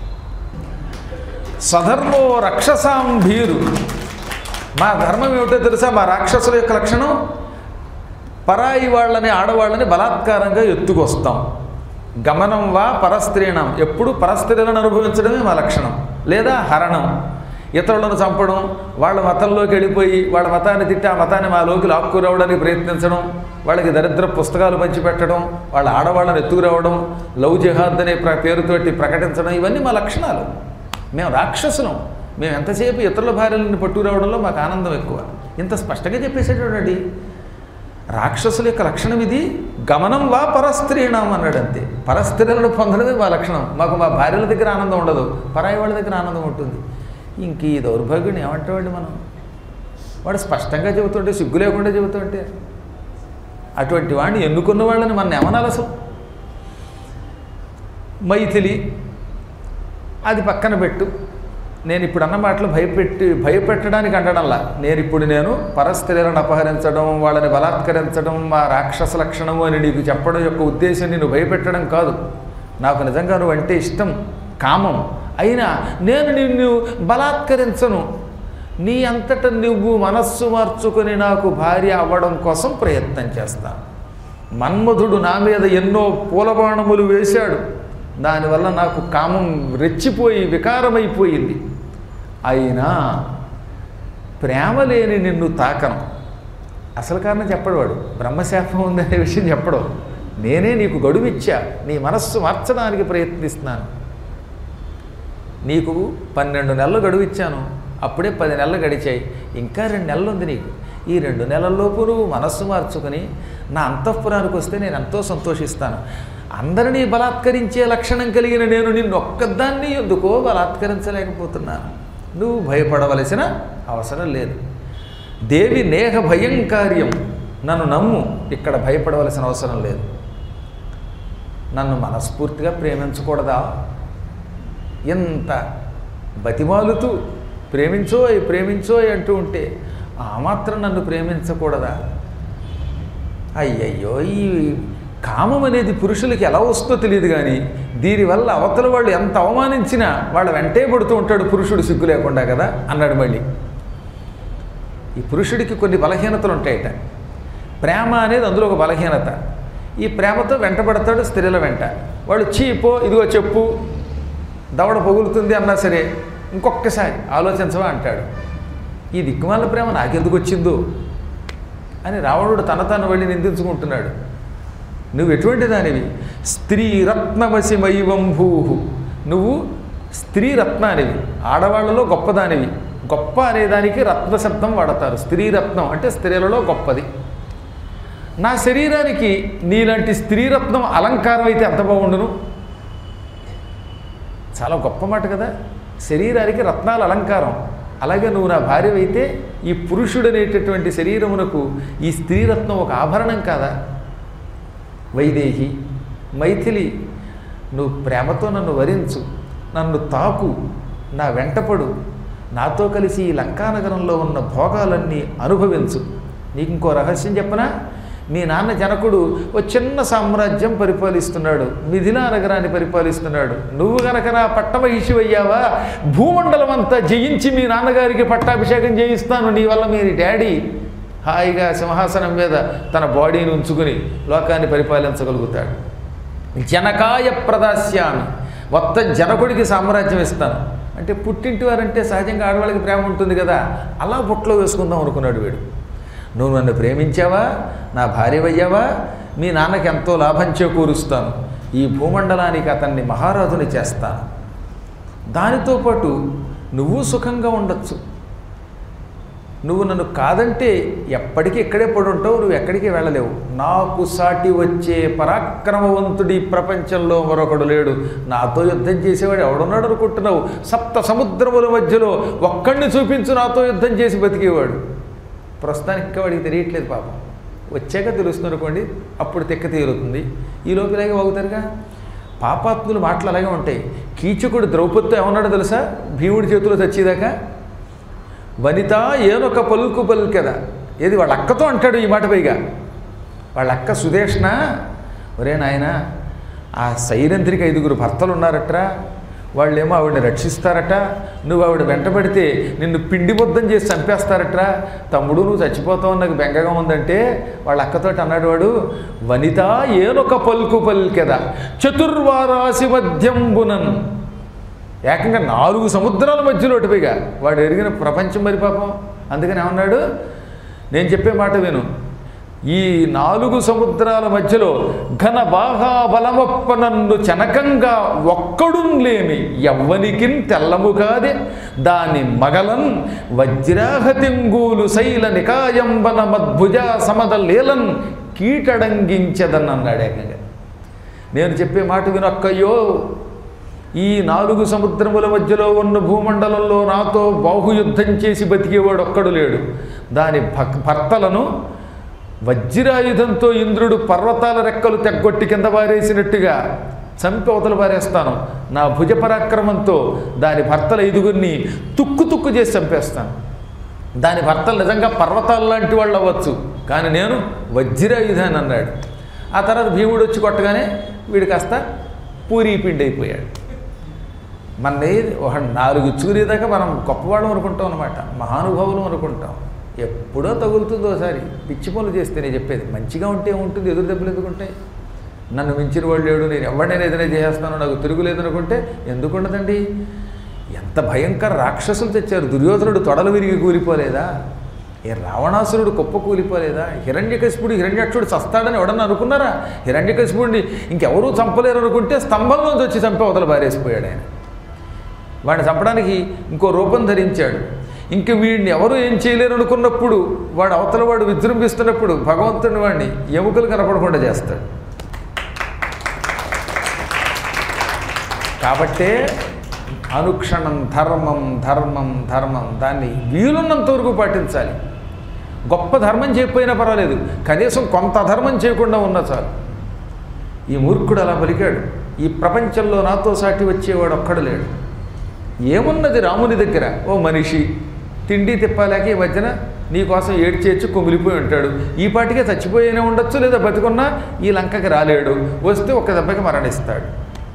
సధర్మో రక్షసాం భీరు మా ధర్మం ఏమిటో తెలుసా మా రాక్షసుల యొక్క లక్షణం పరాయి వాళ్ళని ఆడవాళ్ళని బలాత్కారంగా ఎత్తుకొస్తాం గమనం వా పరస్త్రీణం ఎప్పుడు పరస్త్రీలను అనుభవించడమే మా లక్షణం లేదా హరణం ఇతరులను చంపడం వాళ్ళ మతంలోకి వెళ్ళిపోయి వాళ్ళ మతాన్ని తిట్టి ఆ మతాన్ని మాలోకి లాక్కురావడానికి ప్రయత్నించడం వాళ్ళకి దరిద్ర పుస్తకాలు పంచిపెట్టడం వాళ్ళ ఆడవాళ్ళని ఎత్తుకురావడం లవ్ జిహాద్ అనే ప్ర- పేరుతోటి ప్రకటించడం ఇవన్నీ మా లక్షణాలు మేము రాక్షసులం మేము ఎంతసేపు ఇతరుల భార్యలను పట్టుకురావడంలో మాకు ఆనందం ఎక్కువ ఇంత స్పష్టంగా చెప్పేసేటండి రాక్షసుల యొక్క లక్షణం ఇది గమనం వా పరస్త్రీణం అన్నాడు అంతే పరస్త్రీలను పొందడమే మా లక్షణం మాకు మా భార్యల దగ్గర ఆనందం ఉండదు పరాయి వాళ్ళ దగ్గర ఆనందం ఉంటుంది ఇంక ఈ దౌర్భాగ్యుని ఏమంటామండి మనం వాడు స్పష్టంగా చెబుతుంటే సిగ్గు లేకుండా చెబుతుంటే అటువంటి వాడిని ఎన్నుకున్న వాళ్ళని మన ఏమనాలి అసలు మైథిలి అది పక్కన పెట్టు నేను ఇప్పుడు అన్న మాటలు భయపెట్టి భయపెట్టడానికి అంటడంలా నేను ఇప్పుడు నేను పరస్త్రీలను అపహరించడం వాళ్ళని బలాత్కరించడం మా రాక్షస లక్షణము అని నీకు చెప్పడం యొక్క ఉద్దేశం నేను భయపెట్టడం కాదు నాకు నిజంగా నువ్వు అంటే ఇష్టం కామం అయినా నేను నిన్ను బలాత్కరించను నీ అంతట నువ్వు మనస్సు మార్చుకొని నాకు భార్య అవ్వడం కోసం ప్రయత్నం చేస్తాను మన్మధుడు నా మీద ఎన్నో పూలబాణములు వేశాడు దానివల్ల నాకు కామం రెచ్చిపోయి వికారమైపోయింది అయినా ప్రేమ లేని నిన్ను తాకను అసలు కారణం చెప్పడు వాడు బ్రహ్మశాపం ఉందనే విషయం చెప్పడు నేనే నీకు గడువిచ్చా నీ మనస్సు మార్చడానికి ప్రయత్నిస్తున్నాను నీకు పన్నెండు నెలలు గడువిచ్చాను అప్పుడే పది నెలలు గడిచాయి ఇంకా రెండు నెలలు ఉంది నీకు ఈ రెండు నెలల్లోపు నువ్వు మనస్సు మార్చుకుని నా అంతఃపురానికి వస్తే నేను ఎంతో సంతోషిస్తాను అందరినీ బలాత్కరించే లక్షణం కలిగిన నేను నిన్ను ఒక్కదాన్ని ఎందుకో బలాత్కరించలేకపోతున్నాను నువ్వు భయపడవలసిన అవసరం లేదు దేవి నేహ భయంకార్యం నన్ను నమ్ము ఇక్కడ భయపడవలసిన అవసరం లేదు నన్ను మనస్ఫూర్తిగా ప్రేమించకూడదా ఎంత బతిమాలుతూ ప్రేమించోయ్ ప్రేమించోయ్ అంటూ ఉంటే ఆ మాత్రం నన్ను ప్రేమించకూడదా అయ్యయ్యో ఈ కామం అనేది పురుషులకి ఎలా వస్తుందో తెలియదు కానీ దీనివల్ల అవతల వాళ్ళు ఎంత అవమానించినా వాళ్ళ వెంటే పడుతూ ఉంటాడు పురుషుడు సిగ్గు లేకుండా కదా అన్నాడు మళ్ళీ ఈ పురుషుడికి కొన్ని బలహీనతలు ఉంటాయట ప్రేమ అనేది అందులో ఒక బలహీనత ఈ ప్రేమతో వెంటబడతాడు స్త్రీల వెంట వాడు చీపో ఇదిగో చెప్పు దవడ పగులుతుంది అన్నా సరే ఇంకొక్కసారి ఆలోచించవా అంటాడు ఈ దిక్కుమాల ప్రేమ నాకెందుకు వచ్చిందో అని రావణుడు తన తను వెళ్ళి నిందించుకుంటున్నాడు నువ్వు ఎటువంటి దానివి స్త్రీ రత్నవశిమైవం భూహు నువ్వు స్త్రీ రత్నానివి ఆడవాళ్ళలో గొప్పదానివి గొప్ప అనేదానికి రత్న శబ్దం వాడతారు స్త్రీ రత్నం అంటే స్త్రీలలో గొప్పది నా శరీరానికి నీలాంటి స్త్రీరత్నం అలంకారం అయితే ఎంత బాగుండును చాలా గొప్ప మాట కదా శరీరానికి రత్నాల అలంకారం అలాగే నువ్వు నా భార్య అయితే ఈ పురుషుడనేటటువంటి శరీరమునకు ఈ స్త్రీరత్నం ఒక ఆభరణం కాదా వైదేహి మైథిలి నువ్వు ప్రేమతో నన్ను వరించు నన్ను తాకు నా వెంటపడు నాతో కలిసి ఈ లంకానగరంలో ఉన్న భోగాలన్నీ అనుభవించు నీకు ఇంకో రహస్యం చెప్పనా మీ నాన్న జనకుడు ఓ చిన్న సామ్రాజ్యం పరిపాలిస్తున్నాడు మిథిలా నగరాన్ని పరిపాలిస్తున్నాడు నువ్వు గనక నా పట్టమహిషి అయ్యావా భూమండలం అంతా జయించి మీ నాన్నగారికి పట్టాభిషేకం చేయిస్తాను నీ వల్ల మీ డాడీ హాయిగా సింహాసనం మీద తన బాడీని ఉంచుకుని లోకాన్ని పరిపాలించగలుగుతాడు జనకాయ ప్రదాస్యామి మొత్తం జనకుడికి సామ్రాజ్యం ఇస్తాను అంటే పుట్టింటి వారంటే సహజంగా ఆడవాళ్ళకి ప్రేమ ఉంటుంది కదా అలా బుట్టలో వేసుకుందాం అనుకున్నాడు వీడు నువ్వు నన్ను ప్రేమించావా నా భార్యవయ్యావా మీ నాన్నకి ఎంతో లాభం చేకూరుస్తాను ఈ భూమండలానికి అతన్ని మహారాజుని చేస్తాను దానితో పాటు నువ్వు సుఖంగా ఉండొచ్చు నువ్వు నన్ను కాదంటే ఎప్పటికీ ఇక్కడే పడి ఉంటావు నువ్వు ఎక్కడికి వెళ్ళలేవు నాకు సాటి వచ్చే పరాక్రమవంతుడి ఈ ప్రపంచంలో మరొకడు లేడు నాతో యుద్ధం చేసేవాడు ఎవడున్నాడు అనుకుంటున్నావు సప్త సముద్రముల మధ్యలో ఒక్కడిని చూపించు నాతో యుద్ధం చేసి బతికేవాడు ప్రస్తుతానికి ఇంకా వాడికి తెలియట్లేదు పాపం వచ్చాక తెలుస్తుంది అనుకోండి అప్పుడు తెక్క తీరుతుంది ఈ లోపు ఇలాగే వాగుతారుగా పాపాత్ములు మాటలు అలాగే ఉంటాయి కీచకుడు ద్రౌపదితో ఏమన్నాడో తెలుసా భీముడి చేతిలో చచ్చేదాకా వనిత ఏనొక పలుకు పలుకెద ఏది వాళ్ళ అక్కతో అంటాడు ఈ మాట పైగా వాళ్ళ అక్క సుదేష్ణ ఒరే నాయన ఆ సైరంధ్రికి ఐదుగురు భర్తలు ఉన్నారట్రా వాళ్ళేమో ఆవిడని రక్షిస్తారట నువ్వు ఆవిడ వెంటబడితే నిన్ను పిండి ముద్దం చేసి చంపేస్తారట్రా తమ్ముడు నువ్వు చచ్చిపోతావు నాకు బెంగగా ఉందంటే వాళ్ళ అక్కతోటి అన్నాడు వాడు వనిత ఏనొక పలుకు పలికెద చతుర్వారాసి మధ్యంబునన్ ఏకంగా నాలుగు సముద్రాల మధ్యలో పైగా వాడు ఎరిగిన ప్రపంచం మరి పాపం అందుకని ఏమన్నాడు నేను చెప్పే మాట విను ఈ నాలుగు సముద్రాల మధ్యలో ఘన బాగా బలమొప్ప నన్ను చనకంగా ఒక్కడుంలేమి ఎవ్వనికిన్ తెల్లము కాదే దాని మగలన్ వజ్రాహతింగూలు శైల నికాయంబన మద్భుజ సమద లీలన్ కీటడంగించదన్ అన్నాడు ఏకంగా నేను చెప్పే మాట వినొక్కయ్యో ఈ నాలుగు సముద్రముల మధ్యలో ఉన్న భూమండలంలో నాతో బాహుయుద్ధం చేసి బతికేవాడు ఒక్కడు లేడు దాని భక్ భర్తలను వజ్రాయుధంతో ఇంద్రుడు పర్వతాల రెక్కలు తెగ్గొట్టి కింద పారేసినట్టుగా చంపి అవతల పారేస్తాను నా భుజ పరాక్రమంతో దాని భర్తల ఐదుగురిని తుక్కు తుక్కు చేసి చంపేస్తాను దాని భర్తలు నిజంగా పర్వతాలు లాంటి వాళ్ళు అవ్వచ్చు కానీ నేను వజ్రాయుధాన్ని అన్నాడు ఆ తర్వాత భీముడు వచ్చి కొట్టగానే వీడు కాస్త పూరీ పిండి అయిపోయాడు మన ఒక నాలుగు చూరేదాకా మనం గొప్పవాళ్ళం అనుకుంటాం అనమాట మహానుభావులు అనుకుంటాం ఎప్పుడో తగులుతుందో ఒకసారి పిచ్చి పనులు చేస్తే నేను చెప్పేది మంచిగా ఉంటే ఉంటుంది ఎదురు దెబ్బలు ఎందుకుంటాయి నన్ను మించిన వాళ్ళు లేడు నేను ఎవరినైనా ఏదైనా చేస్తానో నాకు తిరుగులేదు అనుకుంటే ఎందుకు ఉండదండి ఎంత భయంకర రాక్షసులు తెచ్చారు దుర్యోధనుడు తొడలు విరిగి కూలిపోలేదా ఏ రావణాసురుడు కుప్ప కూలిపోలేదా హిరణ్యకశిపుడు హిరణ్యాక్షుడు చస్తాడని ఎవడన్నా అనుకున్నారా హిరణ్యకశిపుడిని ఇంకెవరూ చంపలేరు అనుకుంటే స్తంభంలోంచి వచ్చి చంపి అవతల బారేసిపోయాడు ఆయన వాడిని చంపడానికి ఇంకో రూపం ధరించాడు ఇంక వీడిని ఎవరు ఏం చేయలేరు అనుకున్నప్పుడు వాడు అవతల వాడు విజృంభిస్తున్నప్పుడు భగవంతుని వాడిని ఎముకలు కనపడకుండా చేస్తాడు కాబట్టే అనుక్షణం ధర్మం ధర్మం ధర్మం దాన్ని వీలున్నంత వరకు పాటించాలి గొప్ప ధర్మం చేయకపోయినా పర్వాలేదు కనీసం కొంత ధర్మం చేయకుండా ఉన్నా చాలు ఈ మూర్ఖుడు అలా పలికాడు ఈ ప్రపంచంలో నాతో సాటి వచ్చేవాడు ఒక్కడు లేడు ఏమున్నది రాముని దగ్గర ఓ మనిషి తిండి తిప్పాలేక ఈ మధ్యన నీ కోసం ఏడ్చేర్చి కుమిలిపోయి ఉంటాడు ఈ పాటికే చచ్చిపోయినా ఉండొచ్చు లేదా బతికున్నా ఈ లంకకి రాలేడు వస్తే ఒక దెబ్బకి మరణిస్తాడు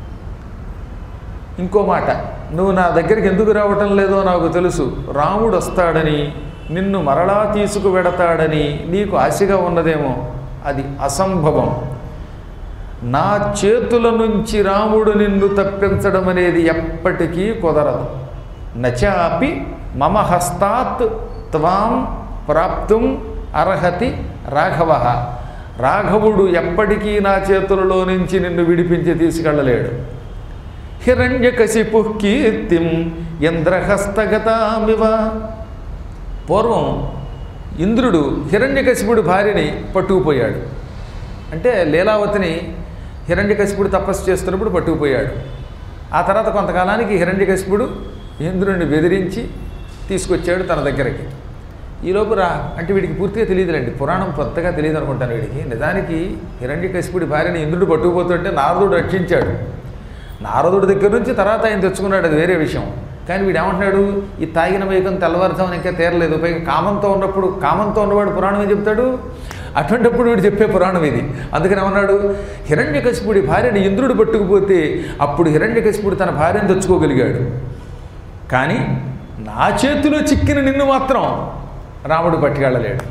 ఇంకో మాట నువ్వు నా దగ్గరికి ఎందుకు రావటం లేదో నాకు తెలుసు రాముడు వస్తాడని నిన్ను మరలా తీసుకువెడతాడని నీకు ఆశగా ఉన్నదేమో అది అసంభవం నా చేతుల నుంచి రాముడు నిన్ను తప్పించడం అనేది ఎప్పటికీ కుదరదు నచాపి మమ హస్తాత్ త్వాం ప్రాప్తుం అర్హతి రాఘవ రాఘవుడు ఎప్పటికీ నా చేతులలో నుంచి నిన్ను విడిపించి తీసుకెళ్ళలేడు హిరణ్యకశిపు కీర్తిం ఇంద్రహస్తగతామివ పూర్వం ఇంద్రుడు హిరణ్యకశిపుడు భార్యని పట్టుకుపోయాడు అంటే లీలావతిని హిరణ్యకశిపుడు తపస్సు చేస్తున్నప్పుడు పట్టుకుపోయాడు ఆ తర్వాత కొంతకాలానికి హిరణ్యకశిపుడు ఇంద్రుడిని బెదిరించి తీసుకొచ్చాడు తన దగ్గరికి ఈలోపు రా అంటే వీడికి పూర్తిగా తెలియదులేండి పురాణం కొత్తగా తెలియదు అనుకుంటాను వీడికి నిజానికి హిరణ్యకశిపుడి భార్యని ఇంద్రుడు పట్టుకుపోతుంటే నారదుడు రక్షించాడు నారదుడి దగ్గర నుంచి తర్వాత ఆయన తెచ్చుకున్నాడు అది వేరే విషయం కానీ వీడు ఏమంటున్నాడు ఈ తాగిన వేగం తెల్లవారుతామని ఇంకా తీరలేదు పైగా కామంతో ఉన్నప్పుడు కామంతో ఉన్నవాడు పురాణం ఏం చెప్తాడు అటువంటిప్పుడు వీడు చెప్పే పురాణం ఇది అందుకని ఏమన్నాడు హిరణ్యకశిపుడి భార్యని ఇంద్రుడు పట్టుకుపోతే అప్పుడు హిరణ్యకశిపుడు తన భార్యను తెచ్చుకోగలిగాడు కానీ నా చేతిలో చిక్కిన నిన్ను మాత్రం రాముడు పట్టుకెళ్ళలేడు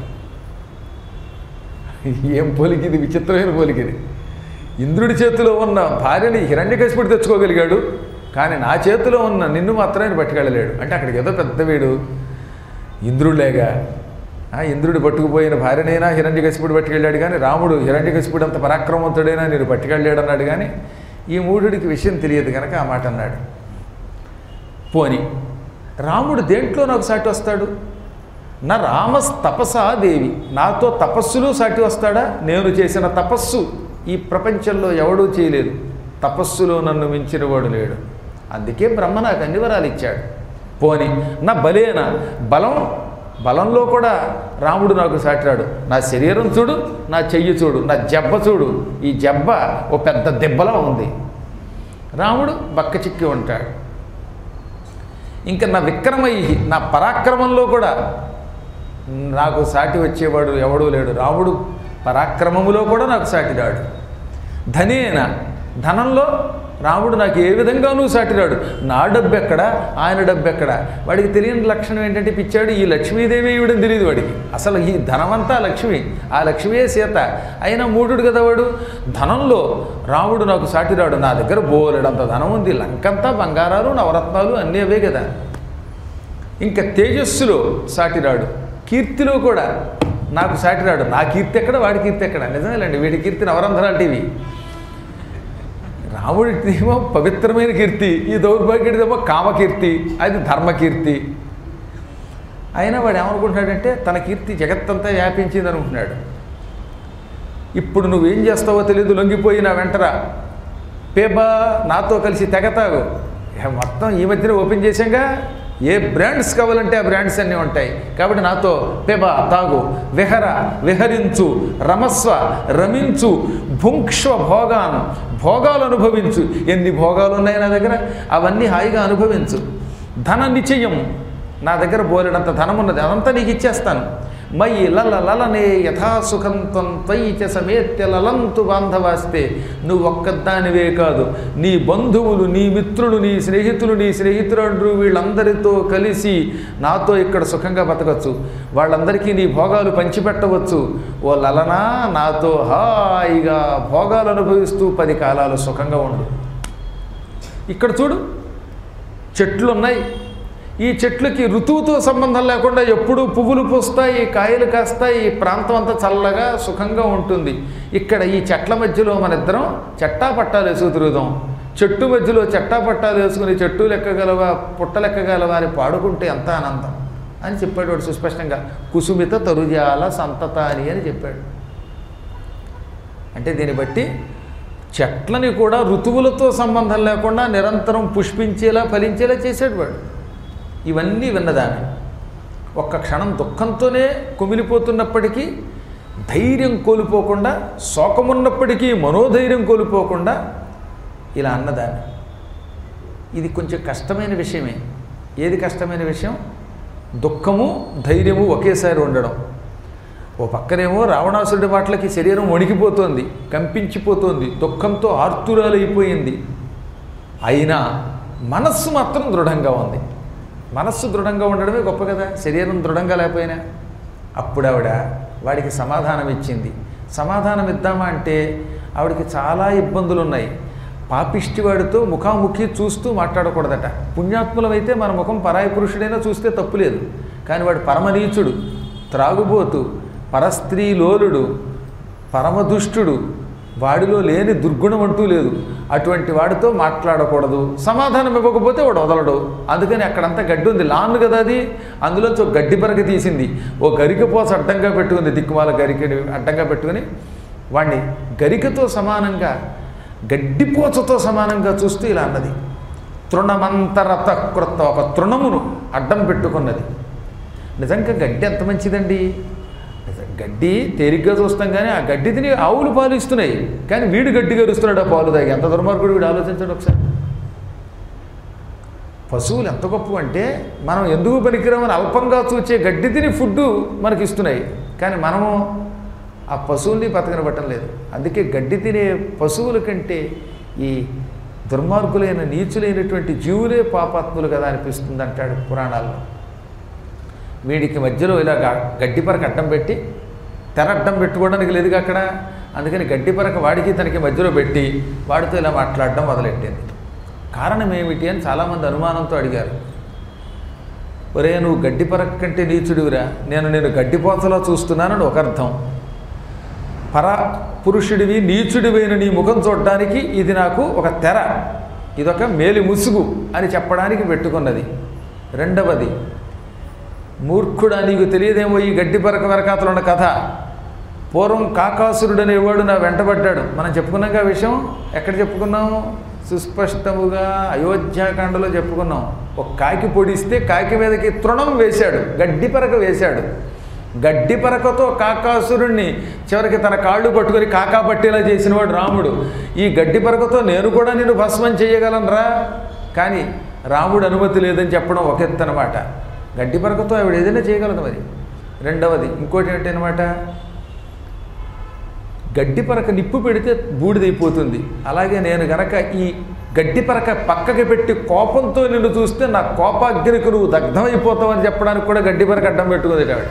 ఏం పోలికిది విచిత్రమైన పోలికిది ఇంద్రుడి చేతిలో ఉన్న భార్యని హిరణ్యకశిపుడు తెచ్చుకోగలిగాడు కానీ నా చేతిలో ఉన్న నిన్ను మాత్రం ఆయన పట్టుకెళ్ళలేడు అంటే అక్కడికి ఏదో పెద్ద వీడు ఇంద్రుడులేగా ఆ ఇంద్రుడు పట్టుకుపోయిన భార్యనైనా హిరణ్యకశిపుడు పట్టుకెళ్ళాడు కానీ రాముడు హిరణ్యకశిపుడు అంత పరాక్రమవంతుడైనా నేను పట్టుకెళ్ళాడు అన్నాడు కానీ ఈ మూఢుడికి విషయం తెలియదు కనుక ఆ మాట అన్నాడు పోని రాముడు దేంట్లో నాకు సాటి వస్తాడు నా రామస్ తపసా దేవి నాతో తపస్సులు సాటి వస్తాడా నేను చేసిన తపస్సు ఈ ప్రపంచంలో ఎవడూ చేయలేదు తపస్సులో నన్ను మించిన వాడు లేడు అందుకే బ్రహ్మ నాకు అన్ని వరాలు ఇచ్చాడు పోని నా బలేన బలం బలంలో కూడా రాముడు నాకు సాటిరాడు నా శరీరం చూడు నా చెయ్యి చూడు నా జబ్బ చూడు ఈ జబ్బ ఓ పెద్ద దెబ్బలా ఉంది రాముడు బక్క చిక్కి ఉంటాడు ఇంకా నా విక్రమై నా పరాక్రమంలో కూడా నాకు సాటి వచ్చేవాడు ఎవడూ లేడు రాముడు పరాక్రమములో కూడా నాకు సాటిరాడు ధనేన ధనంలో రాముడు నాకు ఏ విధంగానూ సాటిరాడు నా డబ్బు ఎక్కడ ఆయన డబ్బు ఎక్కడ వాడికి తెలియని లక్షణం ఏంటంటే పిచ్చాడు ఈ లక్ష్మీదేవి ఇవ్వడం తెలియదు వాడికి అసలు ఈ ధనమంతా లక్ష్మి ఆ లక్ష్మియే సీత అయినా మూఢుడు కదా వాడు ధనంలో రాముడు నాకు సాటిరాడు నా దగ్గర బోలెడంత ధనం ఉంది లంకంతా బంగారాలు నవరత్నాలు అన్నీ అవే కదా ఇంకా తేజస్సులో సాటిరాడు కీర్తిలో కూడా నాకు సాటిరాడు నా కీర్తి ఎక్కడ వాడి కీర్తి ఎక్కడ నిజమేలండి వీడి కీర్తి నవరంధ్రాలు టీవీ రాముడిదేమో పవిత్రమైన కీర్తి ఈ దౌర్భాగ్యుడిదేమో కామకీర్తి అది ధర్మకీర్తి అయినా వాడు ఏమనుకుంటున్నాడంటే తన కీర్తి జగత్తంతా వ్యాపించింది అనుకుంటున్నాడు ఇప్పుడు నువ్వేం చేస్తావో తెలియదు లొంగిపోయి నా వెంటరా పేబా నాతో కలిసి తెగతాగు ఏ మొత్తం ఈ మధ్యన ఓపెన్ చేశాంగా ఏ బ్రాండ్స్ కావాలంటే ఆ బ్రాండ్స్ అన్నీ ఉంటాయి కాబట్టి నాతో పెబా తాగు విహర విహరించు రమస్వ రమించు భుంక్ష్వ భోగాన్ భోగాలు అనుభవించు ఎన్ని భోగాలు ఉన్నాయి నా దగ్గర అవన్నీ హాయిగా అనుభవించు ధన నిచయం నా దగ్గర బోలెడంత ధనం ఉన్నది అదంతా నీకు ఇచ్చేస్తాను మయి లల లలనే యథాసుఖంతం త్వయి చ సమేత్య లలంతు బాంధవాస్తే నువ్వు ఒక్కదానివే కాదు నీ బంధువులు నీ మిత్రులు నీ స్నేహితులు నీ స్నేహితుడు వీళ్ళందరితో కలిసి నాతో ఇక్కడ సుఖంగా బతకచ్చు వాళ్ళందరికీ నీ భోగాలు పంచిపెట్టవచ్చు ఓ లలనా నాతో హాయిగా భోగాలు అనుభవిస్తూ పది కాలాలు సుఖంగా ఉండు ఇక్కడ చూడు చెట్లు ఉన్నాయి ఈ చెట్లకి ఋతువుతో సంబంధం లేకుండా ఎప్పుడూ పువ్వులు పూస్తాయి కాయలు కాస్తాయి ఈ ప్రాంతం అంతా చల్లగా సుఖంగా ఉంటుంది ఇక్కడ ఈ చెట్ల మధ్యలో మన ఇద్దరం చెట్టా పట్టాలు వేసుకు తిరుగుదాం చెట్టు మధ్యలో చెట్టా పట్టాలు వేసుకుని చెట్టు లెక్కగలవా పుట్ట లెక్కగలవా అని పాడుకుంటే ఎంత ఆనందం అని చెప్పాడు వాడు సుస్పష్టంగా కుసుమిత తరుజాల సంతతాని అని చెప్పాడు అంటే దీన్ని బట్టి చెట్లని కూడా ఋతువులతో సంబంధం లేకుండా నిరంతరం పుష్పించేలా ఫలించేలా చేశాడు వాడు ఇవన్నీ విన్నదాన్ని ఒక్క క్షణం దుఃఖంతోనే కుమిలిపోతున్నప్పటికీ ధైర్యం కోల్పోకుండా శోకమున్నప్పటికీ మనోధైర్యం కోల్పోకుండా ఇలా అన్నదాన్ని ఇది కొంచెం కష్టమైన విషయమే ఏది కష్టమైన విషయం దుఃఖము ధైర్యము ఒకేసారి ఉండడం ఓ పక్కనేమో రావణాసురుడి మాటలకి శరీరం వణికిపోతోంది కంపించిపోతోంది దుఃఖంతో ఆర్తురాలైపోయింది అయినా మనస్సు మాత్రం దృఢంగా ఉంది మనస్సు దృఢంగా ఉండడమే గొప్ప కదా శరీరం దృఢంగా లేకపోయినా అప్పుడు ఆవిడ వాడికి సమాధానం ఇచ్చింది సమాధానం ఇద్దామా అంటే ఆవిడకి చాలా ఇబ్బందులు ఉన్నాయి పాపిష్టివాడితో ముఖాముఖి చూస్తూ మాట్లాడకూడదట పుణ్యాత్ములమైతే మన ముఖం పరాయి పురుషుడైనా చూస్తే తప్పులేదు కానీ వాడు పరమనీచుడు త్రాగుబోతు పరస్త్రీ లోలుడు పరమదుష్టుడు వాడిలో లేని దుర్గుణం అంటూ లేదు అటువంటి వాడితో మాట్లాడకూడదు సమాధానం ఇవ్వకపోతే వాడు వదలడు అందుకని అక్కడంతా గడ్డి ఉంది లాన్ కదా అది అందులోంచి ఒక గడ్డి పరక తీసింది ఓ గరిక పోస అడ్డంగా పెట్టుకుంది దిక్కుమాల గరికని అడ్డంగా పెట్టుకుని వాణ్ణి గరికతో సమానంగా గడ్డిపోచతో సమానంగా చూస్తూ ఇలా అన్నది తృణమంతరత కృత ఒక తృణమును అడ్డం పెట్టుకున్నది నిజంగా గడ్డి ఎంత మంచిదండి నిజం- గడ్డి తేలిగ్గా చూస్తాం కానీ ఆ గడ్డి తిని ఆవులు పాలు ఇస్తున్నాయి కానీ వీడు గడ్డి గరుస్తున్నాడు ఆ పాలు తాగి ఎంత దుర్మార్గుడు వీడు ఆలోచించండి ఒకసారి పశువులు ఎంత గొప్ప అంటే మనం ఎందుకు పనికిరామని అల్పంగా చూచే గడ్డి తిని ఫుడ్ మనకి ఇస్తున్నాయి కానీ మనము ఆ పశువుల్ని బతకనివ్వటం లేదు అందుకే గడ్డి తినే పశువుల కంటే ఈ దుర్మార్గులైన నీచులైనటువంటి జీవులే పాపాత్ములు కదా అనిపిస్తుంది అంటాడు పురాణాల్లో వీడికి మధ్యలో ఇలా గ- గడ్డి పరక అడ్డం పెట్టి తెర అడ్డం పెట్టుకోవడానికి లేదుగా అక్కడ అందుకని గడ్డి పరక వాడికి తనకి మధ్యలో పెట్టి వాడితో ఇలా మాట్లాడడం మొదలెట్టింది కారణం ఏమిటి అని చాలామంది అనుమానంతో అడిగారు ఒరే నువ్వు గడ్డి పరక కంటే నీచుడివిరా నేను నేను గడ్డిపోతలో చూస్తున్నానని ఒక అర్థం పర పురుషుడివి నీచుడివైన నీ ముఖం చూడడానికి ఇది నాకు ఒక తెర ఇదొక మేలి ముసుగు అని చెప్పడానికి పెట్టుకున్నది రెండవది మూర్ఖుడా నీకు తెలియదేమో ఈ గడ్డి పరక వెనకాతలు ఉన్న కథ పూర్వం కాకాసురుడు అనేవాడు నా వెంటబడ్డాడు మనం చెప్పుకున్నాం ఆ విషయం ఎక్కడ చెప్పుకున్నాము సుస్పష్టముగా అయోధ్యాకాండలో చెప్పుకున్నాం ఒక కాకి పొడిస్తే కాకి మీదకి తృణం వేశాడు గడ్డి పరక వేశాడు గడ్డి పరకతో కాకాసురుణ్ణి చివరికి తన కాళ్ళు పట్టుకొని కాకా పట్టేలా చేసినవాడు రాముడు ఈ గడ్డి పరకతో నేను కూడా నేను భస్మం చేయగలనరా కానీ రాముడు అనుమతి లేదని చెప్పడం ఒక ఎత్తు అనమాట గడ్డి పరకతో ఆవిడ ఏదైనా చేయగలదు మరి రెండవది ఇంకోటి ఏంటనమాట గడ్డి పరక నిప్పు పెడితే బూడిదైపోతుంది అలాగే నేను గనక ఈ గడ్డి పరక పక్కకి పెట్టి కోపంతో నిన్ను చూస్తే నా కోపాగ్నికి నువ్వు దగ్ధమైపోతావు అని చెప్పడానికి కూడా గడ్డి పరక అడ్డం పెట్టుకుంది ఆవిడ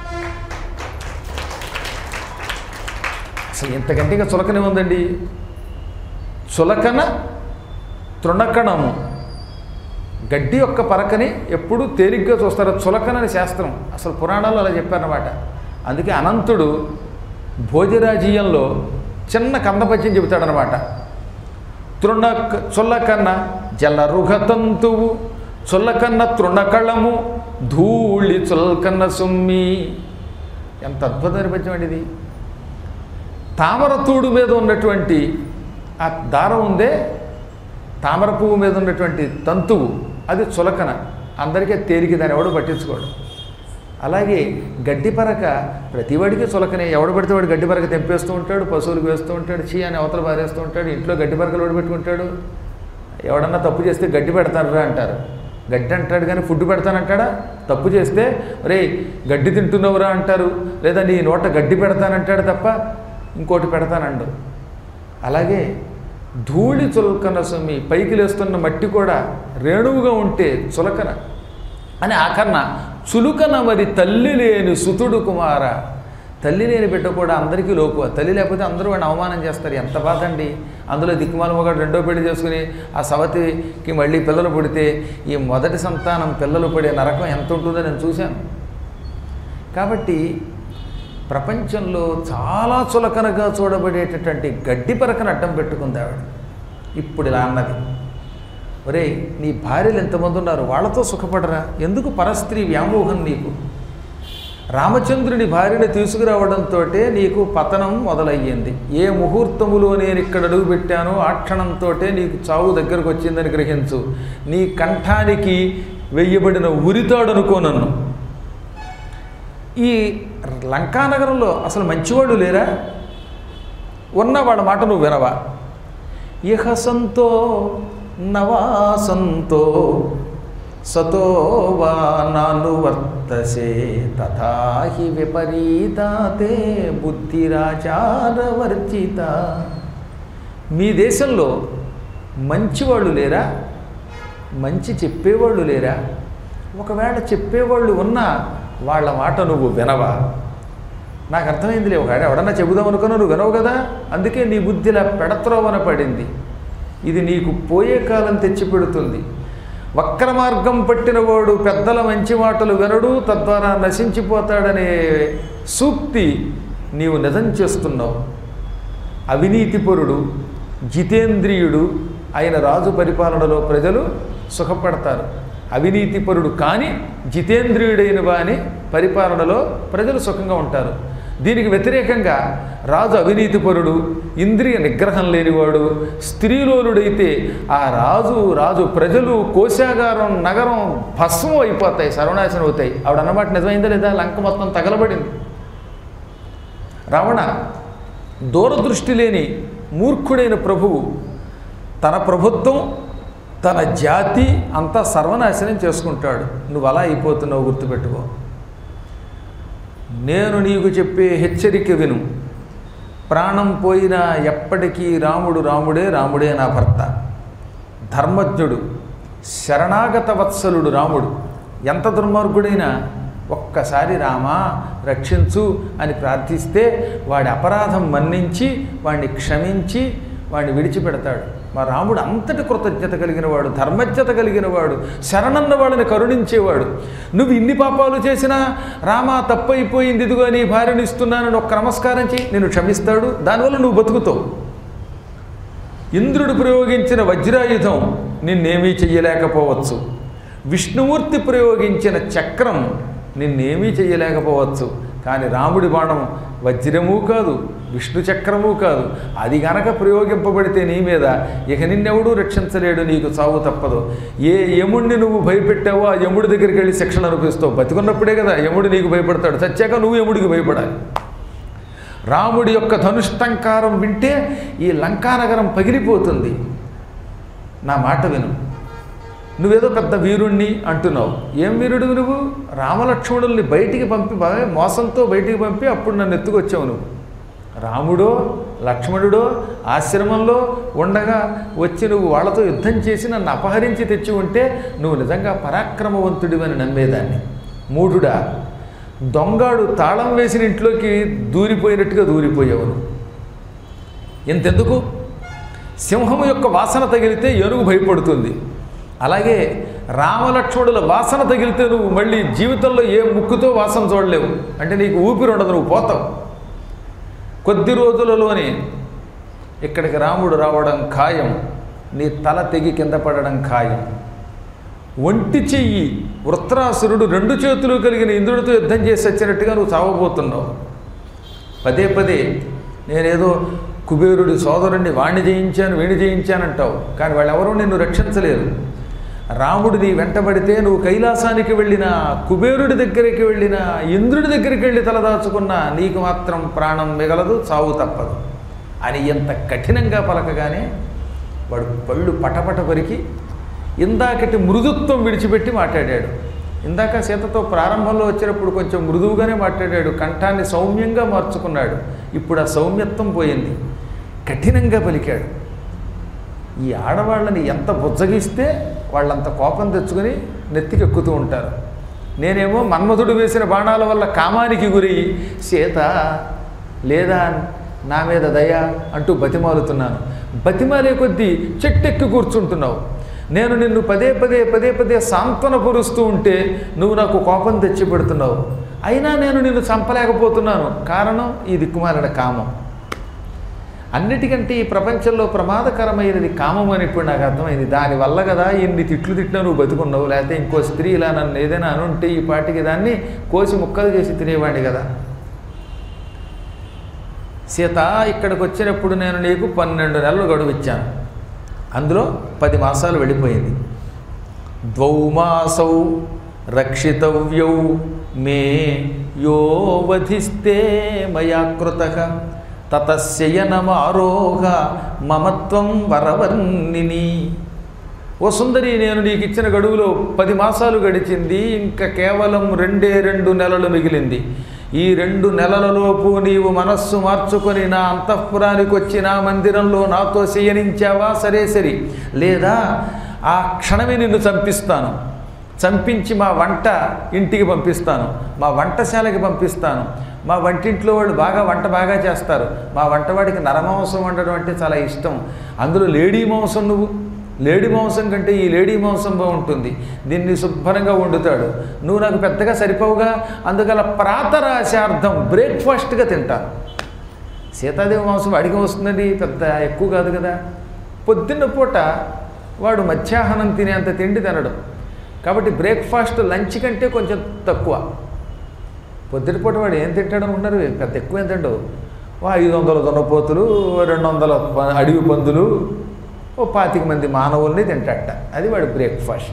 అసలు ఇంతకంటే ఇంకా చులకనే ఉందండి చులకన తృణకణము గడ్డి యొక్క పరకని ఎప్పుడూ తేలిగ్గా చూస్తారు చులకనని శాస్త్రం అసలు పురాణాలు అలా చెప్పారన్నమాట అందుకే అనంతుడు భోజరాజీయంలో చిన్న కందపద్యం చెబుతాడనమాట తృణ చుల్లకన్న జలరుఘతంతువు చుల్లకన్న తృణకళము ధూళి చుల్కన్న సుమ్మి ఎంత అద్భుతమైన పద్యం అండి ఇది తామర తూడు మీద ఉన్నటువంటి ఆ దారం ఉందే తామర పువ్వు మీద ఉన్నటువంటి తంతువు అది చులకన అందరికీ తేలిక దాన్ని ఎవడు పట్టించుకోడు అలాగే గడ్డి పరక ప్రతివాడికి చులకనే ఎవడు పడితే వాడు గడ్డి పరక తెంపేస్తూ ఉంటాడు పశువులకు వేస్తూ ఉంటాడు చీ అని అవతల పారేస్తూ ఉంటాడు ఇంట్లో గడ్డి పరకలు వాడు పెట్టుకుంటాడు ఎవడన్నా తప్పు చేస్తే గడ్డి పెడతానరా అంటారు గడ్డి అంటాడు కానీ ఫుడ్ పెడతానంటాడా తప్పు చేస్తే రే గడ్డి తింటున్నవురా అంటారు లేదా నీ నోట గడ్డి పెడతానంటాడు తప్ప ఇంకోటి పెడతానండు అలాగే ధూళి చులకన సొమ్మి పైకి లేస్తున్న మట్టి కూడా రేణువుగా ఉంటే చులకన అని ఆఖరణ చులుకన మరి తల్లి లేని సుతుడు కుమార తల్లి లేని బిడ్డ కూడా అందరికీ లోకు తల్లి లేకపోతే అందరూ వాడిని అవమానం చేస్తారు ఎంత బాధ అండి అందులో దిక్కుమాల మొగాడు రెండో పెళ్లి చేసుకుని ఆ సవతికి మళ్ళీ పిల్లలు పుడితే ఈ మొదటి సంతానం పిల్లలు పడే నరకం ఎంత ఉంటుందో నేను చూశాను కాబట్టి ప్రపంచంలో చాలా చులకనగా చూడబడేటటువంటి గడ్డి పరకను అడ్డం పెట్టుకుంది ఆవిడ ఇప్పుడు ఇలా అన్నది ఒరే నీ భార్యలు ఎంతమంది ఉన్నారు వాళ్ళతో సుఖపడరా ఎందుకు పరస్త్రీ వ్యామోహం నీకు రామచంద్రుని భార్యని తీసుకురావడంతో నీకు పతనం మొదలయ్యింది ఏ ముహూర్తములో నేను ఇక్కడ అడుగు పెట్టానో ఆ క్షణంతో నీకు చావు దగ్గరకు వచ్చిందని గ్రహించు నీ కంఠానికి వెయ్యబడిన ఉరితాడు అనుకో నన్ను ఈ లంకానగరంలో అసలు మంచివాడు లేరా ఉన్న వాళ్ళ మాట నువ్వు వినవా ఇహ సంతో నవాసంతో సతో వా నాను వర్తసే తథాహి విపరీతాతే బుద్ధిరాచారవర్జిత మీ దేశంలో మంచివాళ్ళు లేరా మంచి చెప్పేవాళ్ళు లేరా ఒకవేళ చెప్పేవాళ్ళు ఉన్నా వాళ్ళ మాట నువ్వు వినవా నాకు అర్థమైందిలే ఒక ఎవడన్నా చెబుదాం అనుకున్నా నువ్వు వినవు కదా అందుకే నీ బుద్ధిలా పెడత్రోవన పడింది ఇది నీకు పోయే కాలం తెచ్చిపెడుతుంది వక్ర మార్గం పట్టినవాడు పెద్దల మంచి మాటలు వినడు తద్వారా నశించిపోతాడనే సూక్తి నీవు నిజం చేస్తున్నావు అవినీతిపరుడు జితేంద్రియుడు అయిన రాజు పరిపాలనలో ప్రజలు సుఖపడతారు అవినీతిపరుడు కానీ జితేంద్రియుడైన వాని పరిపాలనలో ప్రజలు సుఖంగా ఉంటారు దీనికి వ్యతిరేకంగా రాజు అవినీతిపరుడు ఇంద్రియ నిగ్రహం లేనివాడు స్త్రీలోలుడైతే ఆ రాజు రాజు ప్రజలు కోశాగారం నగరం భస్మం అయిపోతాయి సర్వనాశనం అవుతాయి ఆవిడ అన్నమాట నిజమైందా లేదా లంక మొత్తం తగలబడింది రావణ దూరదృష్టి లేని మూర్ఖుడైన ప్రభువు తన ప్రభుత్వం తన జాతి అంతా సర్వనాశనం చేసుకుంటాడు నువ్వు అలా అయిపోతున్నావు గుర్తుపెట్టుకో నేను నీకు చెప్పే హెచ్చరిక విను ప్రాణం పోయినా ఎప్పటికీ రాముడు రాముడే రాముడే నా భర్త ధర్మజ్ఞుడు శరణాగత వత్సలుడు రాముడు ఎంత దుర్మార్గుడైనా ఒక్కసారి రామా రక్షించు అని ప్రార్థిస్తే వాడి అపరాధం మన్నించి వాడిని క్షమించి వాడిని విడిచిపెడతాడు మా రాముడు అంతటి కృతజ్ఞత కలిగిన వాడు ధర్మజ్ఞత కలిగిన వాడు శరణన్న వాళ్ళని కరుణించేవాడు నువ్వు ఇన్ని పాపాలు చేసినా రామా తప్పైపోయింది ఇదిగో నీ భార్యను ఇస్తున్నానని ఒక్క నమస్కారం చేయి నేను క్షమిస్తాడు దానివల్ల నువ్వు బతుకుతావు ఇంద్రుడు ప్రయోగించిన వజ్రాయుధం నిన్నేమీ చెయ్యలేకపోవచ్చు విష్ణుమూర్తి ప్రయోగించిన చక్రం నిన్నేమీ చెయ్యలేకపోవచ్చు కానీ రాముడి బాణం వజ్రము కాదు విష్ణు చక్రము కాదు అది గనక ప్రయోగింపబడితే నీ మీద ఇక నిన్నెవడూ రక్షించలేడు నీకు చావు తప్పదు ఏ యముడిని నువ్వు భయపెట్టావో ఆ యముడి దగ్గరికి వెళ్ళి శిక్షణ అనిపిస్తావు బతికున్నప్పుడే కదా యముడు నీకు భయపడతాడు చచ్చాక నువ్వు యముడికి భయపడాలి రాముడి యొక్క ధనుష్టంకారం వింటే ఈ లంకానగరం పగిలిపోతుంది నా మాట విను నువ్వేదో పెద్ద వీరుణ్ణి అంటున్నావు ఏం వీరుడు నువ్వు రామలక్ష్మణుల్ని బయటికి పంపి బాగా మోసంతో బయటికి పంపి అప్పుడు నన్ను ఎత్తుకొచ్చావు నువ్వు రాముడో లక్ష్మణుడో ఆశ్రమంలో ఉండగా వచ్చి నువ్వు వాళ్ళతో యుద్ధం చేసి నన్ను అపహరించి తెచ్చి ఉంటే నువ్వు నిజంగా పరాక్రమవంతుడివని నమ్మేదాన్ని మూఢుడా దొంగాడు తాళం వేసిన ఇంట్లోకి దూరిపోయినట్టుగా దూరిపోయావు నువ్వు ఇంతెందుకు సింహము యొక్క వాసన తగిలితే ఏనుగు భయపడుతుంది అలాగే రామలక్ష్మణుల వాసన తగిలితే నువ్వు మళ్ళీ జీవితంలో ఏ ముక్కుతో వాసన చూడలేవు అంటే నీకు ఊపిరి ఉండదు నువ్వు పోతావు కొద్ది రోజులలోనే ఇక్కడికి రాముడు రావడం ఖాయం నీ తల తెగి కింద పడడం ఖాయం ఒంటి చెయ్యి వృత్రాసురుడు రెండు చేతులు కలిగిన ఇంద్రుడితో యుద్ధం చేసి వచ్చినట్టుగా నువ్వు చావబోతున్నావు పదే పదే నేనేదో కుబేరుడి సోదరుణ్ణి వాణ్ణి జయించాను వీణి జయించానంటావు కానీ వాళ్ళెవరూ నిన్ను రక్షించలేరు రాముడు నీ వెంటబడితే నువ్వు కైలాసానికి వెళ్ళినా కుబేరుడి దగ్గరికి వెళ్ళినా ఇంద్రుడి దగ్గరికి వెళ్ళి తలదాచుకున్నా నీకు మాత్రం ప్రాణం మిగలదు చావు తప్పదు అని ఎంత కఠినంగా పలకగానే వాడు పళ్ళు పటపట కొరికి ఇందాకటి మృదుత్వం విడిచిపెట్టి మాట్లాడాడు ఇందాక సీతతో ప్రారంభంలో వచ్చినప్పుడు కొంచెం మృదువుగానే మాట్లాడాడు కంఠాన్ని సౌమ్యంగా మార్చుకున్నాడు ఇప్పుడు ఆ సౌమ్యత్వం పోయింది కఠినంగా పలికాడు ఈ ఆడవాళ్ళని ఎంత బుజ్జగిస్తే వాళ్ళంత కోపం తెచ్చుకొని నెత్తికెక్కుతూ ఉంటారు నేనేమో మన్మధుడు వేసిన బాణాల వల్ల కామానికి గురి సీత లేదా నా మీద దయ అంటూ బతిమాలుతున్నాను బతిమాలే కొద్దీ చెట్టెక్కి కూర్చుంటున్నావు నేను నిన్ను పదే పదే పదే పదే సాంత్వన పొరుస్తూ ఉంటే నువ్వు నాకు కోపం తెచ్చి పెడుతున్నావు అయినా నేను నిన్ను చంపలేకపోతున్నాను కారణం ఈ దిక్కుమాలిన కామం అన్నిటికంటే ఈ ప్రపంచంలో ప్రమాదకరమైనది కామం అని ఇప్పుడు నాకు అర్థమైంది దానివల్ల కదా ఇన్ని తిట్లు తిట్టినా నువ్వు బతుకున్నావు లేకపోతే ఇంకో స్త్రీ ఇలా నన్ను ఏదైనా అనుంటే ఈ పాటికి దాన్ని కోసి ముక్కలు చేసి తినేవాడిని కదా సీత ఇక్కడికి వచ్చినప్పుడు నేను నీకు పన్నెండు నెలలు గడువు ఇచ్చాను అందులో పది మాసాలు వెళ్ళిపోయింది ద్వౌమాసౌ రక్షితవ్యౌ మే యో వధిస్తే మయా కృత తతశయనమారోహ మమత్వం వరవర్ణిని ఓ సుందరి నేను నీకు ఇచ్చిన గడువులో పది మాసాలు గడిచింది ఇంకా కేవలం రెండే రెండు నెలలు మిగిలింది ఈ రెండు నెలలలోపు నీవు మనస్సు మార్చుకొని నా అంతఃపురానికి వచ్చి నా మందిరంలో నాతో శయనించావా సరే సరి లేదా ఆ క్షణమే నిన్ను చంపిస్తాను చంపించి మా వంట ఇంటికి పంపిస్తాను మా వంటశాలకి పంపిస్తాను మా వంటింట్లో వాళ్ళు బాగా వంట బాగా చేస్తారు మా వంటవాడికి నరమాంసం వండడం అంటే చాలా ఇష్టం అందులో లేడీ మాంసం నువ్వు లేడీ మాంసం కంటే ఈ లేడీ మాంసం బాగుంటుంది దీన్ని శుభ్రంగా వండుతాడు నువ్వు నాకు పెద్దగా సరిపోవుగా అందుకల ప్రాతరాశార్థం బ్రేక్ఫాస్ట్గా తింటాను సీతాదేవి మాంసం అడిగి వస్తుందండి పెద్ద ఎక్కువ కాదు కదా పొద్దున్న పూట వాడు మధ్యాహ్నం తినేంత తిండి తినడం కాబట్టి బ్రేక్ఫాస్ట్ లంచ్ కంటే కొంచెం తక్కువ పొద్దుటిపూట వాడు ఏం తింటాడు అనుకున్నారు పెద్ద ఎక్కువ ఏం తిండవు ఓ ఐదు వందల దొన్నపోతులు రెండు వందల ప- అడవి పందులు ఓ పాతిక మంది మానవుల్ని తింటాట అది వాడి బ్రేక్ఫాస్ట్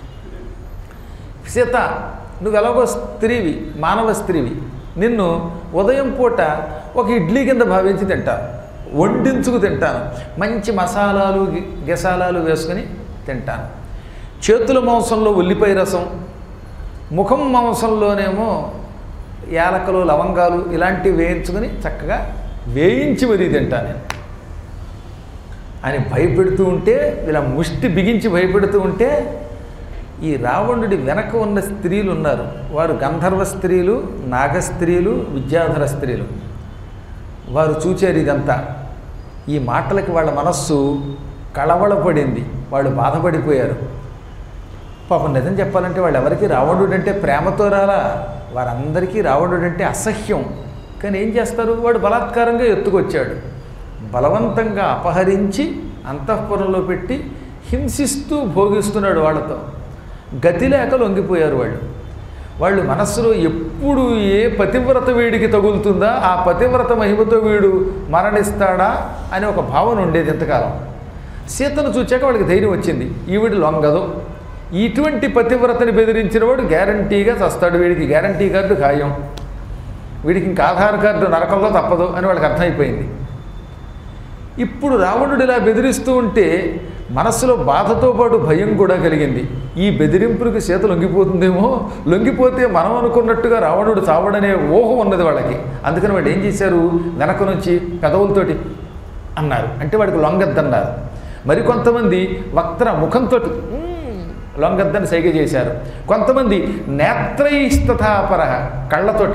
సీత నువ్వు ఎలాగో స్త్రీవి మానవ స్త్రీవి నిన్ను ఉదయం పూట ఒక ఇడ్లీ కింద భావించి తింటాను వండించుకు తింటాను మంచి మసాలాలు గి- గెసాలాలు వేసుకొని తింటాను చేతుల మాంసంలో ఉల్లిపాయ రసం ముఖం మాంసంలోనేమో యాలకలు లవంగాలు ఇలాంటివి వేయించుకొని చక్కగా వేయించి మరీ తింటాను నేను అని భయపెడుతూ ఉంటే ఇలా ముష్టి బిగించి భయపెడుతూ ఉంటే ఈ రావణుడి వెనక ఉన్న స్త్రీలు ఉన్నారు వారు గంధర్వ స్త్రీలు నాగ స్త్రీలు విద్యాధర స్త్రీలు వారు చూచారు ఇదంతా ఈ మాటలకి వాళ్ళ మనస్సు కళవళపడింది వాళ్ళు బాధపడిపోయారు పాపం నిజం చెప్పాలంటే వాళ్ళు ఎవరికి రావణుడు అంటే ప్రేమతో రాలా వారందరికీ రావణుడు అంటే అసహ్యం కానీ ఏం చేస్తారు వాడు బలాత్కారంగా ఎత్తుకొచ్చాడు బలవంతంగా అపహరించి అంతఃపురంలో పెట్టి హింసిస్తూ భోగిస్తున్నాడు వాళ్ళతో గతి లేక లొంగిపోయారు వాళ్ళు వాళ్ళు మనస్సులో ఎప్పుడు ఏ పతివ్రత వీడికి తగులుతుందా ఆ పతివ్రత మహిమతో వీడు మరణిస్తాడా అని ఒక భావన ఉండేది ఇంతకాలం సీతను చూచాక వాడికి ధైర్యం వచ్చింది ఈవిడ లొంగదు ఇటువంటి పతివ్రతని బెదిరించిన వాడు గ్యారంటీగా చస్తాడు వీడికి గ్యారంటీ కార్డు ఖాయం వీడికి ఇంకా ఆధార్ కార్డు నరకంలో తప్పదు అని వాళ్ళకి అర్థమైపోయింది ఇప్పుడు రావణుడు ఇలా బెదిరిస్తూ ఉంటే మనస్సులో బాధతో పాటు భయం కూడా కలిగింది ఈ బెదిరింపులకు సీత లొంగిపోతుందేమో లొంగిపోతే మనం అనుకున్నట్టుగా రావణుడు చావడనే ఊహ ఉన్నది వాళ్ళకి అందుకని వాళ్ళు ఏం చేశారు వెనక నుంచి పెదవులతోటి అన్నారు అంటే వాడికి లొంగద్దన్నారు మరికొంతమంది వక్ర ముఖంతో లొంగద్దని సైగ చేశారు కొంతమంది నేత్రైస్తథాపర కళ్ళతోటి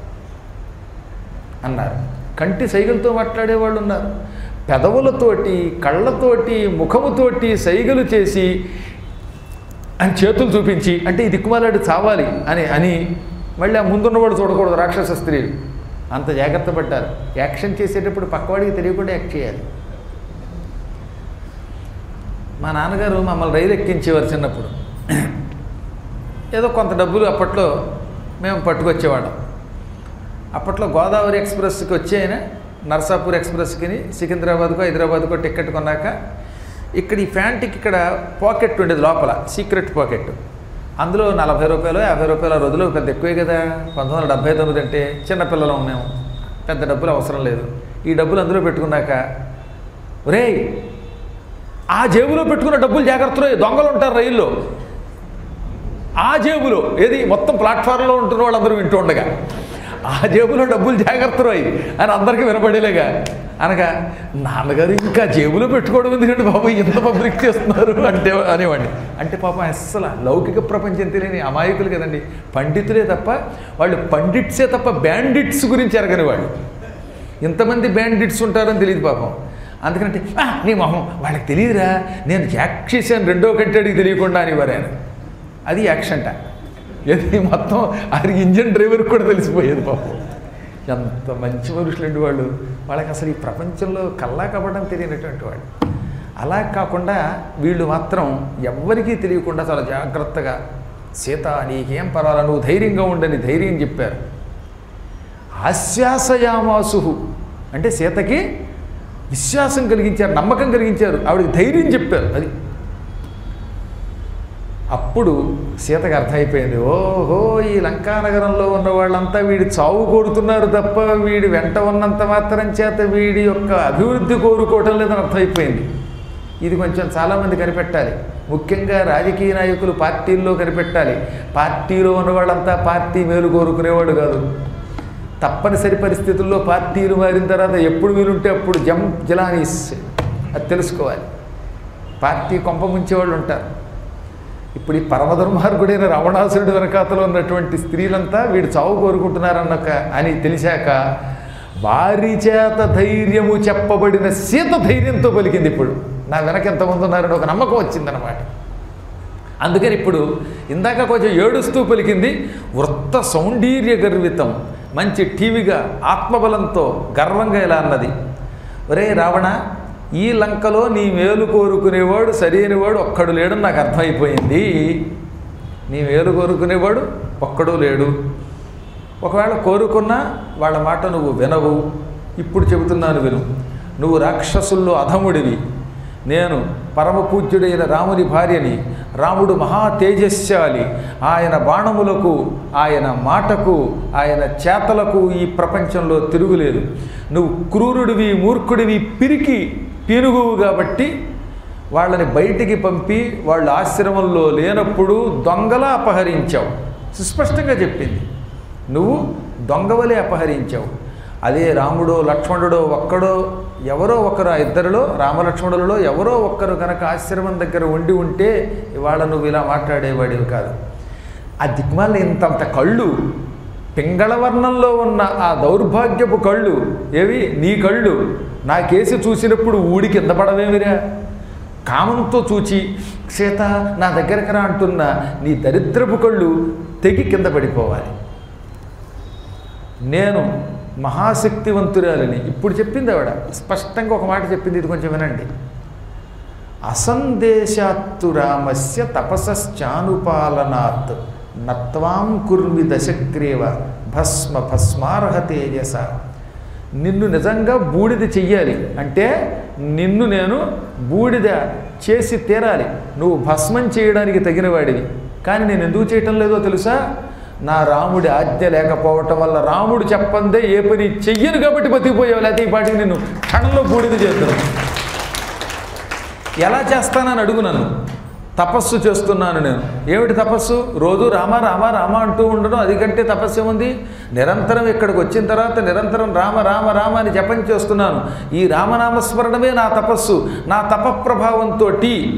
అన్నారు కంటి సైగలతో మాట్లాడే వాళ్ళు ఉన్నారు పెదవులతోటి కళ్ళతోటి ముఖముతోటి సైగలు చేసి అని చేతులు చూపించి అంటే ఈ దిక్కుమాలాడు చావాలి అని అని మళ్ళీ ఆ ముందున్నవాడు చూడకూడదు రాక్షస స్త్రీలు అంత జాగ్రత్త పడ్డారు యాక్షన్ చేసేటప్పుడు పక్కవాడికి తెలియకుండా యాక్ట్ చేయాలి మా నాన్నగారు మమ్మల్ని రైలు ఎక్కించేవారు చిన్నప్పుడు ఏదో కొంత డబ్బులు అప్పట్లో మేము పట్టుకొచ్చేవాళ్ళం అప్పట్లో గోదావరి ఎక్స్ప్రెస్కి వచ్చి ఆయన నర్సాపూర్ ఎక్స్ప్రెస్కి సికింద్రాబాద్కో హైదరాబాద్కో టికెట్ కొన్నాక ఇక్కడ ఈ ప్యాంట్కి ఇక్కడ పాకెట్ ఉండేది లోపల సీక్రెట్ పాకెట్ అందులో నలభై రూపాయలు యాభై రూపాయల రోజులు పెద్ద ఎక్కువే కదా పంతొమ్మిది వందల డెబ్బై తొమ్మిది అంటే చిన్నపిల్లలం మేము పెద్ద డబ్బులు అవసరం లేదు ఈ డబ్బులు అందులో పెట్టుకున్నాక ఒరేయ్ ఆ జేబులో పెట్టుకున్న డబ్బులు జాగ్రత్తలో దొంగలు ఉంటారు రైల్లో ఆ జేబులో ఏది మొత్తం ప్లాట్ఫామ్లో ఉంటున్న వాళ్ళందరూ వింటూ ఉండగా ఆ జేబులో డబ్బులు జాగ్రత్త రోయ్ అని అందరికీ వినపడేలేగా అనగా నాన్నగారు ఇంకా జేబులో పెట్టుకోవడం ఎందుకంటే బాబు ఎంత పబ్లిక్ చేస్తున్నారు అంటే అనేవాడిని అంటే పాపం అస్సలు లౌకిక ప్రపంచం తెలియని అమాయకులు కదండి పండితులే తప్ప వాళ్ళు పండిట్సే తప్ప బ్యాండిట్స్ గురించి ఎరగని వాళ్ళు ఇంతమంది బ్యాండిట్స్ ఉంటారని తెలియదు పాపం అందుకంటే "ఆ, నీ మొహం వాళ్ళకి తెలియదురా నేను యాక్ట్ చేశాను రెండో కంటేడికి తెలియకుండా అనేవారు ఆయన అది యాక్షంట ఇది మొత్తం అది ఇంజన్ డ్రైవర్కి కూడా తెలిసిపోయేది పాపం ఎంత మంచి మనుషులండి వాళ్ళు వాళ్ళకి అసలు ఈ ప్రపంచంలో కల్లా కపడం తెలియనటువంటి వాళ్ళు అలా కాకుండా వీళ్ళు మాత్రం ఎవ్వరికీ తెలియకుండా చాలా జాగ్రత్తగా సీత నీకేం పర్వాలా నువ్వు ధైర్యంగా ఉండని ధైర్యం చెప్పారు ఆశ్వాసయామాసు అంటే సీతకి విశ్వాసం కలిగించారు నమ్మకం కలిగించారు ఆవిడకి ధైర్యం చెప్పారు అది అప్పుడు సీతకు అర్థమైపోయింది ఓహో ఈ లంకా నగరంలో ఉన్న వాళ్ళంతా వీడి చావు కోరుతున్నారు తప్ప వీడి వెంట ఉన్నంత మాత్రం చేత వీడి యొక్క అభివృద్ధి కోరుకోవటం లేదని అర్థమైపోయింది ఇది కొంచెం చాలామంది కనిపెట్టాలి ముఖ్యంగా రాజకీయ నాయకులు పార్టీల్లో కనిపెట్టాలి పార్టీలో ఉన్న వాళ్ళంతా పార్టీ మేలు కోరుకునేవాడు కాదు తప్పనిసరి పరిస్థితుల్లో పార్టీలు మారిన తర్వాత ఎప్పుడు వీలుంటే అప్పుడు జం జలానీస్ అది తెలుసుకోవాలి పార్టీ కొంప ముంచేవాళ్ళు ఉంటారు ఇప్పుడు ఈ పరమధర్మార్గుడైన రావణాసురుడి వెనకాతలో ఉన్నటువంటి స్త్రీలంతా వీడు చావు కోరుకుంటున్నారన్నక అని తెలిసాక వారి చేత ధైర్యము చెప్పబడిన సీత ధైర్యంతో పలికింది ఇప్పుడు నా వెనక ఎంతమంది ఉన్నారని ఒక నమ్మకం వచ్చిందనమాట అందుకని ఇప్పుడు ఇందాక కొంచెం ఏడుస్తూ పలికింది వృత్త సౌందర్య గర్వితం మంచి టీవీగా ఆత్మబలంతో గర్వంగా ఇలా అన్నది ఒరే రావణ ఈ లంకలో నీ మేలు కోరుకునేవాడు సరైనవాడు ఒక్కడు లేడని నాకు అర్థమైపోయింది నీ మేలు కోరుకునేవాడు ఒక్కడూ లేడు ఒకవేళ కోరుకున్నా వాళ్ళ మాట నువ్వు వినవు ఇప్పుడు చెబుతున్నాను విను నువ్వు రాక్షసుల్లో అధముడివి నేను పరమ పూజ్యుడైన రాముని భార్యని రాముడు మహా తేజస్శాలి ఆయన బాణములకు ఆయన మాటకు ఆయన చేతలకు ఈ ప్రపంచంలో తిరుగులేదు నువ్వు క్రూరుడివి మూర్ఖుడివి పిరికి పీనుగువు కాబట్టి వాళ్ళని బయటికి పంపి వాళ్ళ ఆశ్రమంలో లేనప్పుడు దొంగలా అపహరించావు సుస్పష్టంగా చెప్పింది నువ్వు దొంగవలే అపహరించావు అదే రాముడో లక్ష్మణుడో ఒక్కడో ఎవరో ఒకరు ఆ ఇద్దరిలో రామలక్ష్మణులలో ఎవరో ఒక్కరు కనుక ఆశ్రమం దగ్గర ఉండి ఉంటే ఇవాళ నువ్వు ఇలా మాట్లాడేవాడివి కాదు ఆ దిక్మాల ఇంతంత కళ్ళు పింగళవర్ణంలో ఉన్న ఆ దౌర్భాగ్యపు కళ్ళు ఏవి నీ కళ్ళు నా కేసు చూసినప్పుడు ఊడి కింద పడవేమిరా కామంతో చూచి సీత నా దగ్గరకు రా అంటున్న నీ దరిద్రపు కళ్ళు తెగి కింద పడిపోవాలి నేను మహాశక్తివంతురాలని ఇప్పుడు చెప్పింది ఆవిడ స్పష్టంగా ఒక మాట చెప్పింది ఇది కొంచెం వినండి అసందేశాత్తు రామస్య తపసశ్చానుపాలనాత్ నత్వాం కుర్మి దశగ్రీవ భస్మ భస్మార్హ తేజస నిన్ను నిజంగా బూడిద చెయ్యాలి అంటే నిన్ను నేను బూడిద చేసి తీరాలి నువ్వు భస్మం చేయడానికి తగిన వాడివి కానీ నేను ఎందుకు చేయటం లేదో తెలుసా నా రాముడి ఆజ్ఞ లేకపోవటం వల్ల రాముడు చెప్పందే ఏ పని చెయ్యను కాబట్టి బతికిపోయావు లేకపోతే ఈ పాటికి నిన్ను క్షణంలో బూడిద చేస్తున్నాను ఎలా చేస్తానని అడుగు నన్ను తపస్సు చేస్తున్నాను నేను ఏమిటి తపస్సు రోజు రామ రామ రామ అంటూ ఉండడం అది కంటే తపస్సు ఏముంది నిరంతరం ఇక్కడికి వచ్చిన తర్వాత నిరంతరం రామ రామ రామ అని జపం చేస్తున్నాను ఈ రామనామస్మరణమే నా తపస్సు నా తపప్రభావంతో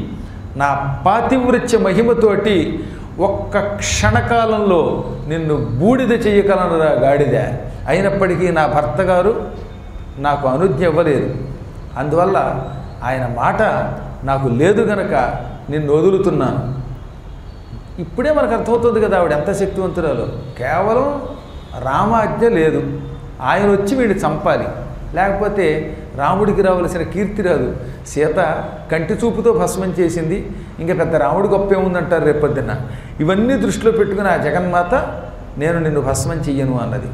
నా పాతివృత్య మహిమతోటి ఒక్క క్షణకాలంలో నిన్ను బూడిద చేయగలనురా గాడిద అయినప్పటికీ నా భర్త గారు నాకు అనుజ్ఞ ఇవ్వలేదు అందువల్ల ఆయన మాట నాకు లేదు గనక నిన్ను వదులుతున్నాను ఇప్పుడే మనకు అర్థమవుతుంది కదా ఆవిడ ఎంత శక్తివంతురాలో కేవలం రామాజ్ఞ లేదు ఆయన వచ్చి వీడిని చంపాలి లేకపోతే రాముడికి రావలసిన కీర్తి రాదు సీత కంటి చూపుతో భస్మం చేసింది ఇంకా పెద్ద రాముడు గొప్ప ఏముందంటారు రేపొద్దున ఇవన్నీ దృష్టిలో పెట్టుకుని ఆ జగన్మాత నేను నిన్ను భస్మం చెయ్యను అన్నది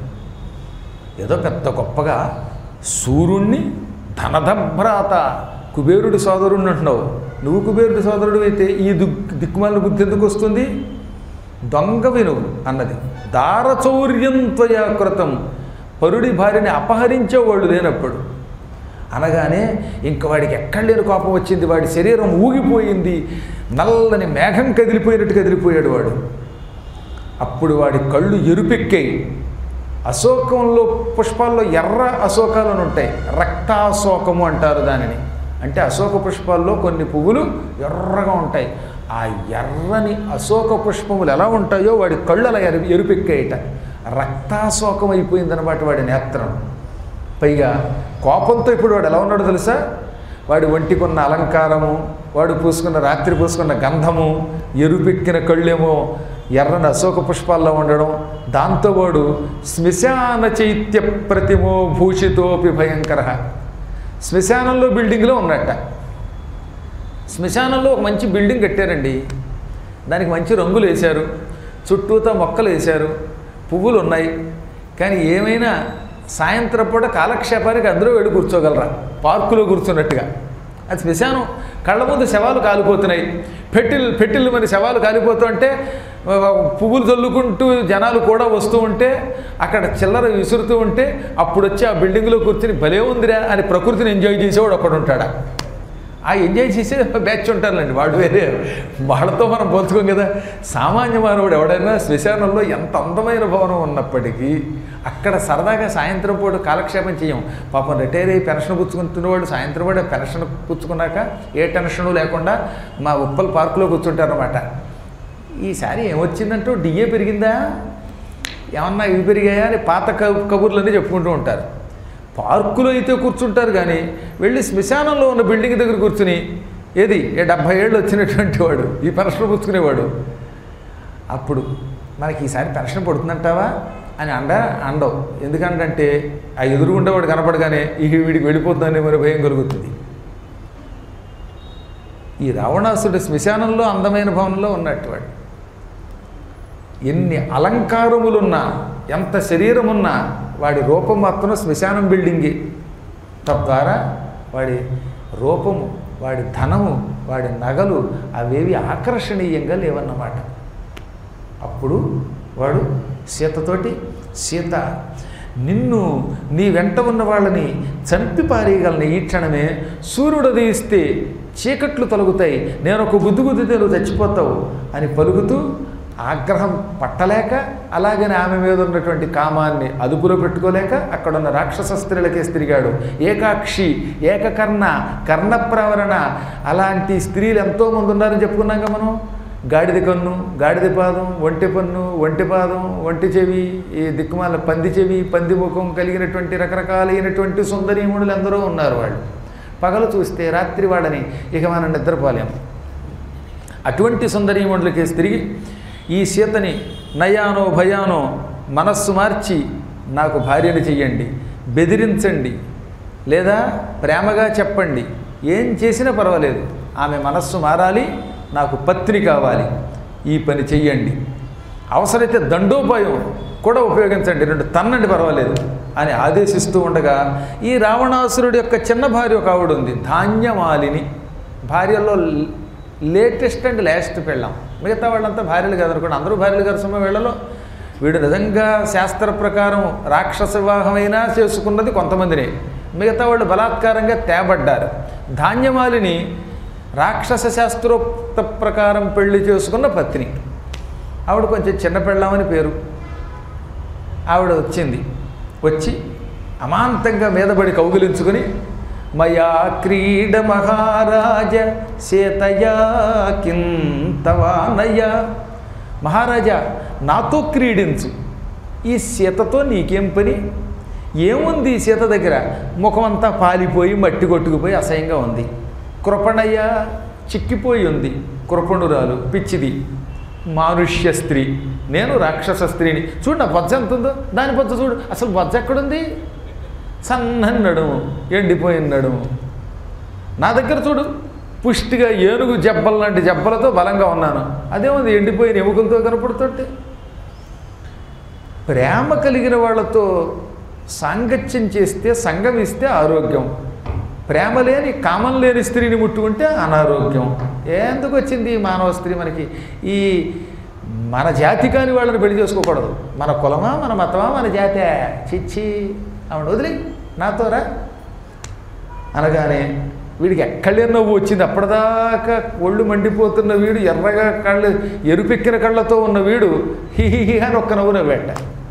ఏదో పెద్ద గొప్పగా సూర్యుణ్ణి ధనధభ్రాత కుబేరుడి సోదరుణ్ణి అంటున్నావు నువ్వు కుబేరుడి సోదరుడు అయితే ఈ దిక్ దిక్కుమాల బుద్ధి ఎందుకు వస్తుంది దొంగవి నువ్వు అన్నది దారచౌర్యం త్వయా కృతం పరుడి భార్యని అపహరించేవాళ్ళు లేనప్పుడు అనగానే ఇంక వాడికి ఎక్కడ లేని కోపం వచ్చింది వాడి శరీరం ఊగిపోయింది నల్లని మేఘం కదిలిపోయినట్టు కదిలిపోయాడు వాడు అప్పుడు వాడి కళ్ళు ఎరుపెక్కాయి అశోకంలో పుష్పాల్లో ఎర్ర అశోకాలు అని ఉంటాయి రక్తాశోకము అంటారు దానిని అంటే అశోక పుష్పాల్లో కొన్ని పువ్వులు ఎర్రగా ఉంటాయి ఆ ఎర్రని అశోక పుష్పములు ఎలా ఉంటాయో వాడి కళ్ళు అలా ఎరు ఎరుపెక్కాయట రక్తాశోకం అయిపోయిందన్నమాట వాడి నేత్రం పైగా కోపంతో ఇప్పుడు వాడు ఎలా ఉన్నాడో తెలుసా వాడి ఒంటికున్న అలంకారము వాడు పూసుకున్న రాత్రి పూసుకున్న గంధము ఎరుపెక్కిన కళ్ళేమో ఎర్రని అశోక పుష్పాల్లో ఉండడం దాంతో వాడు శ్మశాన చైత్య ప్రతిమో భూషితోపి భయంకర శ్మశానంలో బిల్డింగ్లో ఉన్నట్ట శ్మశానంలో ఒక మంచి బిల్డింగ్ కట్టారండి దానికి మంచి రంగులు వేశారు చుట్టూతా మొక్కలు వేశారు పువ్వులు ఉన్నాయి కానీ ఏమైనా సాయంత్రం పూట కాలక్షేపానికి అందరూ వెళ్ళి కూర్చోగలరా పార్కులో కూర్చున్నట్టుగా అది శ్మశానం కళ్ళ ముందు శవాలు కాలిపోతున్నాయి పెట్టిల్ పెట్టిల్లు మరి శవాలు కాలిపోతూ ఉంటే ఆ, పువ్వులు చల్లుకుంటూ జనాలు కూడా వస్తూ ఉంటే అక్కడ చిల్లర విసురుతూ ఉంటే అప్పుడు వచ్చి ఆ బిల్డింగ్లో కూర్చుని భలే ఉందిరా అని ప్రకృతిని ఎంజాయ్ చేసేవాడు ఒకడు ఉంటాడా ఆ ఎంజాయ్ చేసే బ్యాచ్ ఉంటారులేండి వాడు వేరే వాళ్ళతో మనం పోల్చుకోం కదా సామాన్య మానవుడు ఎవడైనా శ్మశానంలో ఎంత అందమైన భవనం ఉన్నప్పటికీ అక్కడ సరదాగా సాయంత్రం పూట కాలక్షేపం చేయం పాపం రిటైర్ అయ్యి పెన్షన్ పుచ్చుకుంటున్నవాడు సాయంత్రం పూట పెన్షన్ పుచ్చుకున్నాక ఏ టెన్షను లేకుండా మా ఉప్పల్ పార్కులో కూర్చుంటారనమాట ఈసారి ఏమొచ్చిందంటూ డిఏ పెరిగిందా ఏమన్నా ఇవి పెరిగాయా అని పాత కబు- కబుర్లన్నీ చెప్పుకుంటూ ఉంటారు పార్కులో అయితే కూర్చుంటారు కానీ వెళ్ళి శ్మశానంలో ఉన్న బిల్డింగ్ దగ్గర కూర్చుని ఏది ఏ డెబ్భై ఏళ్ళు వచ్చినటువంటి వాడు ఈ పెన్షన్ పుచ్చుకునేవాడు అప్పుడు మనకి ఈసారి పెన్షన్ పడుతుందంటావా అని అండ అండవు ఎందుకంటే ఆ ఎదురుగుండేవాడు కనపడగానే ఈ వీడికి వెళ్ళిపోతుందనే మరి భయం కలుగుతుంది ఈ రావణాసుడు శ్మశానంలో అందమైన భవనంలో ఉన్నట్టు వాడు ఎన్ని అలంకారములున్నా ఎంత శరీరమున్నా వాడి రూపం మాత్రం శ్మశానం బిల్డింగే తద్వారా వాడి రూపము వాడి ధనము వాడి నగలు అవేవి ఆకర్షణీయంగా లేవన్నమాట అప్పుడు వాడు సీతతోటి సీత నిన్ను నీ వెంట ఉన్న వాళ్ళని చంపి పారేయగలను ఈ క్షణమే సూర్యుడు ఉదయిస్తే చీకట్లు తొలగుతాయి నేను ఒక గుద్దు గుద్దితే నువ్వు చచ్చిపోతావు అని పలుకుతూ ఆగ్రహం పట్టలేక అలాగని ఆమె మీద ఉన్నటువంటి కామాన్ని అదుపులో పెట్టుకోలేక అక్కడ ఉన్న రాక్షస స్త్రీలకేసి తిరిగాడు ఏకాక్షి ఏకకర్ణ కర్ణప్రవరణ అలాంటి స్త్రీలు ఎంతోమంది ఉన్నారని చెప్పుకున్నాక మనం గాడిద కన్ను గాడిద పాదం ఒంటి పన్ను ఒంటి పాదం ఒంటి చెవి ఈ దిక్కుమాల పంది చెవి పంది ముఖం కలిగినటువంటి రకరకాలైనటువంటి సుందరీముడులు ఎందరో ఉన్నారు వాళ్ళు పగలు చూస్తే రాత్రి వాళ్ళని ఇక మనం నిద్రపోలేం అటువంటి సుందరీముడులకేసి తిరిగి ఈ సీతని నయానో భయానో మనస్సు మార్చి నాకు భార్యను చెయ్యండి బెదిరించండి లేదా ప్రేమగా చెప్పండి ఏం చేసినా పర్వాలేదు ఆమె మనస్సు మారాలి నాకు పత్ని కావాలి ఈ పని చెయ్యండి అవసరమైతే దండోపాయం కూడా ఉపయోగించండి రెండు తన్నండి పర్వాలేదు అని ఆదేశిస్తూ ఉండగా ఈ రావణాసురుడి యొక్క చిన్న భార్య ఒక ఆవిడ ఉంది ధాన్యమాలిని భార్యలో లేటెస్ట్ అండ్ లాస్ట్ పెళ్ళాం మిగతా వాళ్ళంతా భార్యలు కాదు అనుకోండి అందరూ భార్యలు గారు సుమ వేళలో వీడు నిజంగా శాస్త్ర ప్రకారం రాక్షస వివాహమైనా చేసుకున్నది కొంతమందిని మిగతా వాళ్ళు బలాత్కారంగా తేబడ్డారు ధాన్యమాలిని రాక్షస శాస్త్రోక్త ప్రకారం పెళ్లి చేసుకున్న పత్ని ఆవిడ కొంచెం చిన్న పెళ్ళామని పేరు ఆవిడ వచ్చింది వచ్చి అమాంతంగా మీదపడి కౌగిలించుకుని మయా క్రీడ మహారాజ సీతయా కింతవానయ మహారాజా నాతో క్రీడించు ఈ సీతతో నీకేం పని ఏముంది ఈ సీత దగ్గర ముఖమంతా పాలిపోయి మట్టి కొట్టుకుపోయి అసహ్యంగా ఉంది కృపణయ్య చిక్కిపోయి ఉంది కృపణురాలు పిచ్చిది మానుష్య స్త్రీ నేను రాక్షస స్త్రీని చూడు నా బొజ్జ ఎంత ఉందో దాని బొజ్జ చూడు అసలు బొజ్జ ఎక్కడుంది సన్నని నడుము ఎండిపోయిన నడుము నా దగ్గర చూడు పుష్టిగా ఏనుగు జబ్బల లాంటి జబ్బలతో బలంగా ఉన్నాను అదేముంది ఎండిపోయిన ఎముకలతో కనపడుతుంటే ప్రేమ కలిగిన వాళ్ళతో సాంగత్యం చేస్తే సంగమిస్తే ఆరోగ్యం ప్రేమ లేని కామం లేని స్త్రీని ముట్టుకుంటే అనారోగ్యం ఎందుకు వచ్చింది ఈ మానవ స్త్రీ మనకి ఈ మన జాతి కాని వాళ్ళని పెళ్లి చేసుకోకూడదు మన కులమా మన మతమా మన జాతే చిచ్చి ఆవిడ వదిలి నాతోరా అనగానే వీడికి ఎక్కడే నవ్వు వచ్చింది అప్పటిదాకా ఒళ్ళు మండిపోతున్న వీడు ఎర్రగా కళ్ళు ఎరుపెక్కిన కళ్ళతో ఉన్న వీడు హిహిహి అని ఒక్క నవ్వు నవ్వేట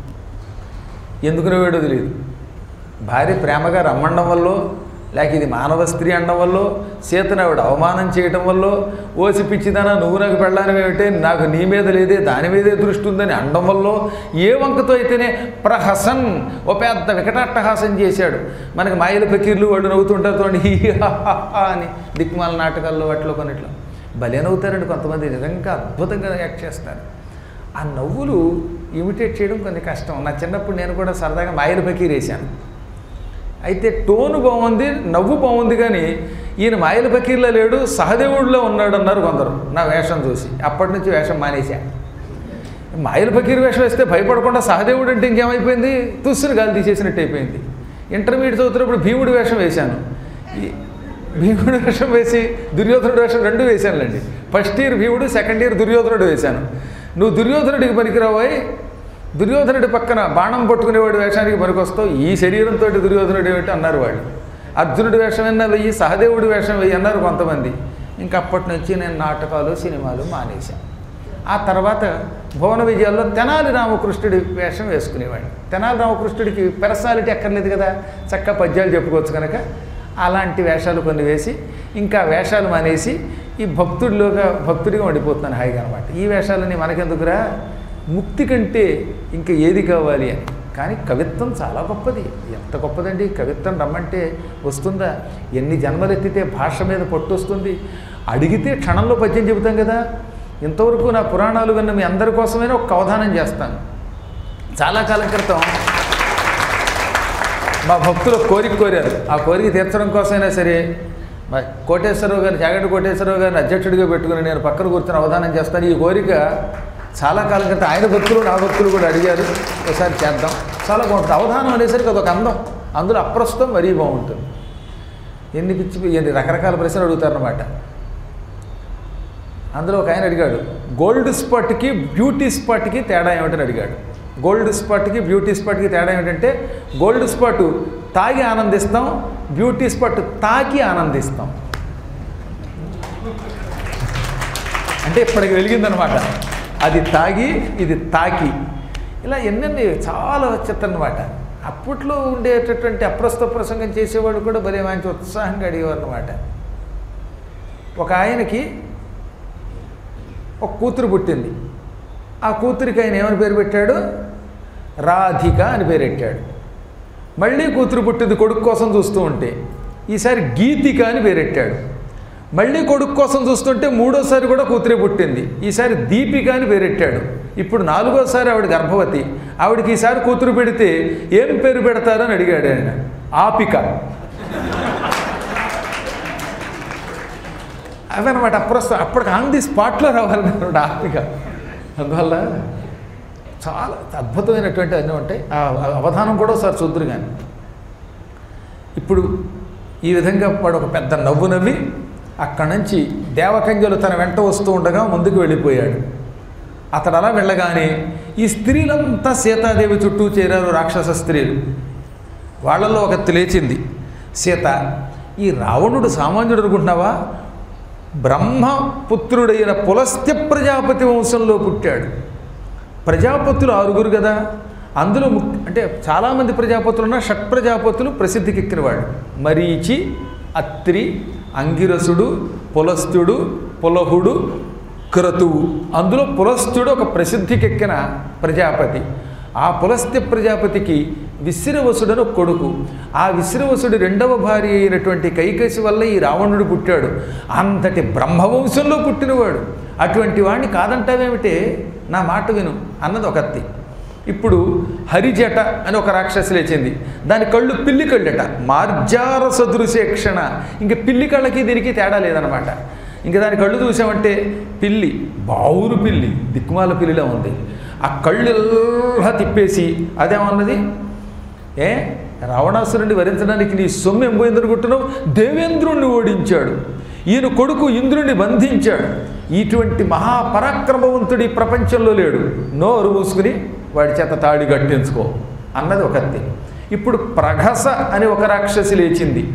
ఎందుకు నవ్వాడో తెలియదు భార్య ప్రేమగా రమ్మండం వల్ల లేక ఇది మానవ స్త్రీ అనడం వల్ల సీతను ఆవిడ అవమానం చేయటం వల్ల ఓసి పిచ్చిదానా నువ్వు నాకు పెళ్ళాని ఏమిటే నాకు నీ మీద లేదే దాని మీదే దృష్టి ఉందని అనడం వల్ల ఏ వంకతో అయితేనే ప్రహసన్ ఓ పెద్ద వికటాట్టహాసం చేశాడు మనకి మాయల ఫకీర్లు వాడు నవ్వుతుంటారు చూడండి హీ హా హా హా అని దిక్మాల నాటకాల్లో వాటిలో కొన్నిట్లో భలే నవ్వుతారండి కొంతమంది నిజంగా అద్భుతంగా యాక్ట్ చేస్తారు ఆ నవ్వులు ఇమిటేట్ చేయడం కొంచెం కష్టం నా చిన్నప్పుడు నేను కూడా సరదాగా మాయల ఫకీర్ వేశాను అయితే టోను బాగుంది నవ్వు బాగుంది కానీ ఈయన మాయల ఫకీర్లో లేడు సహదేవుడిలో ఉన్నాడు అన్నారు కొందరు నా వేషం చూసి అప్పటి నుంచి వేషం మానేశా మాయల ఫకీర్ వేషం వేస్తే భయపడకుండా సహదేవుడు అంటే ఇంకేమైపోయింది తుస్సుని గాలి తీసేసినట్టు అయిపోయింది ఇంటర్మీడియట్ చదువుతున్నప్పుడు భీముడి వేషం వేశాను ఈ భీముడి వేషం వేసి దుర్యోధనుడు వేషం రెండు వేశానులేండి ఫస్ట్ ఇయర్ భీముడు సెకండ్ ఇయర్ దుర్యోధనుడు వేశాను నువ్వు దుర్యోధనుడికి పనికిరావోయ్ దుర్యోధనుడి పక్కన బాణం పట్టుకునేవాడి వేషానికి పనికొస్తావు ఈ శరీరంతో దుర్యోధనుడు ఏమిటి అన్నారు వాళ్ళు అర్జునుడి వేషం అయినా వెయ్యి సహదేవుడి వేషం వెయ్యి అన్నారు కొంతమంది ఇంకా అప్పటి నుంచి నేను నాటకాలు సినిమాలు మానేశాను ఆ తర్వాత భువన విజయాల్లో తెనాలి రామకృష్ణుడి వేషం వేసుకునేవాడిని తెనాలి రామకృష్ణుడికి పర్సనాలిటీ ఎక్కర్లేదు కదా చక్కగా పద్యాలు చెప్పుకోవచ్చు కనుక అలాంటి వేషాలు కొన్ని వేసి ఇంకా వేషాలు మానేసి ఈ భక్తుడిలోగా భక్తుడిగా ఉండిపోతున్నాను హాయిగా అనమాట ఈ వేషాలని మనకెందుకురా ముక్తి కంటే ఇంకా ఏది కావాలి అని కానీ కవిత్వం చాలా గొప్పది ఎంత గొప్పదండి కవిత్వం రమ్మంటే వస్తుందా ఎన్ని జన్మలెత్తితే భాష మీద పట్టు వస్తుంది అడిగితే క్షణంలో పద్యం చెబుతాం కదా ఇంతవరకు నా పురాణాలు విన్న మీ అందరి కోసమైనా ఒక అవధానం చేస్తాను చాలా కాలం క్రితం మా భక్తులు కోరిక కోరారు ఆ కోరిక తీర్చడం కోసమైనా సరే మా కోటేశ్వరరావు గారు జాగటి కోటేశ్వరరావు గారిని అధ్యక్షుడిగా పెట్టుకుని నేను పక్కన కూర్చొని అవధానం చేస్తాను ఈ కోరిక చాలా కాలం క్రితం ఆయన భక్తులు నా భక్తులు కూడా అడిగారు ఒకసారి చేద్దాం చాలా బాగుంటుంది అవధానం అనేసరికి అదొక అందం అందులో అప్రస్తుతం మరీ బాగుంటుంది ఎన్ని పిచ్చి ఎన్ని రకరకాల ప్రశ్నలు అడుగుతారనమాట అందులో ఒక ఆయన అడిగాడు గోల్డ్ స్పాట్కి బ్యూటీ స్పాట్కి తేడా ఏమిటని అడిగాడు గోల్డ్ స్పాట్కి బ్యూటీ స్పాట్కి తేడా ఏమిటంటే గోల్డ్ స్పాట్ తాగి ఆనందిస్తాం బ్యూటీ స్పాట్ తాకి ఆనందిస్తాం అంటే ఇప్పటికి వెలిగిందనమాట అది తాగి ఇది తాకి ఇలా ఎన్నెన్ని చాలా వచ్చేద్దన్నమాట అప్పట్లో ఉండేటటువంటి అప్రస్తుత ప్రసంగం చేసేవాళ్ళు కూడా భలే మంచి ఉత్సాహంగా అడిగేవారు అనమాట ఒక ఆయనకి ఒక కూతురు పుట్టింది ఆ కూతురికి ఆయన ఏమని పేరు పెట్టాడు రాధిక అని పేరు పెట్టాడు మళ్ళీ కూతురు పుట్టింది కొడుకు కోసం చూస్తూ ఉంటే ఈసారి గీతిక అని పేరెట్టాడు మళ్ళీ కొడుకు కోసం చూస్తుంటే మూడోసారి కూడా కూతురే పుట్టింది ఈసారి దీపిక అని పేరెట్టాడు ఇప్పుడు నాలుగోసారి ఆవిడ గర్భవతి ఆవిడకి ఈసారి కూతురు పెడితే ఏం పేరు పెడతారని అడిగాడు ఆయన ఆపిక అవన్నమాట అప్పుడు అప్పటికి ఆన్ ది స్పాట్లో రావాలన్నమాట ఆపిక అందువల్ల చాలా అద్భుతమైనటువంటి అన్నీ ఉంటాయి ఆ అవధానం కూడా ఒకసారి చూద్దరు కానీ ఇప్పుడు ఈ విధంగా వాడు ఒక పెద్ద నవ్వు నవ్వి అక్కడి నుంచి దేవకంజలు తన వెంట వస్తూ ఉండగా ముందుకు వెళ్ళిపోయాడు అతడు అలా వెళ్ళగానే ఈ స్త్రీలంతా సీతాదేవి చుట్టూ చేరారు రాక్షస స్త్రీలు వాళ్ళల్లో ఒక లేచింది సీత ఈ రావణుడు సామాన్యుడు అనుకుంటున్నావా బ్రహ్మపుత్రుడైన పులస్త్య ప్రజాపతి వంశంలో పుట్టాడు ప్రజాపతులు ఆరుగురు కదా అందులో ముక్- అంటే చాలామంది ప్రజాపతులు ఉన్న షట్ ప్రజాపతులు ప్రసిద్ధికెక్కినవాడు మరీచి అత్రి అంగిరసుడు పులస్త్యుడు పులహుడు క్రతువు అందులో పులస్త్యుడు ఒక ప్రసిద్ధికెక్కిన ప్రజాపతి ఆ పులస్త్య ప్రజాపతికి విశ్రవసుడని ఒక కొడుకు ఆ విశ్రవసుడి రెండవ భార్య అయినటువంటి కైకసి వల్ల ఈ రావణుడు పుట్టాడు అంతటి బ్రహ్మవంశంలో పుట్టినవాడు అటువంటి వాడిని కాదంటావేమిటే నా మాట విను అన్నది ఒకత్తి ఇప్పుడు హరిజట అని ఒక రాక్షసి లేచింది దాని కళ్ళు పిల్లి కళ్ళట మార్జార సదృశేక్షణ ఇంక పిల్లి కళ్ళకి దీనికి తేడా లేదనమాట ఇంక దాని కళ్ళు చూసామంటే పిల్లి బావురు పిల్లి దిక్కుమాల పిల్లిలా ఉంది ఆ కళ్ళు ఇలా తిప్పేసి అదేమన్నది ఏ రావణాసురుడిని వరించడానికి నీ సొమ్ము ఏం పోయిందనుకుంటున్నావు దేవేంద్రుణ్ణి ఓడించాడు ఈయన కొడుకు ఇంద్రుణ్ణి బంధించాడు ఇటువంటి మహాపరాక్రమవంతుడి ఈ ప్రపంచంలో లేడు నోరు మూసుకుని వాడి చేత తాడి కట్టించుకో అన్నది ఒకటి ఇప్పుడు ప్రఘస అని ఒక రాక్షసి లేచింది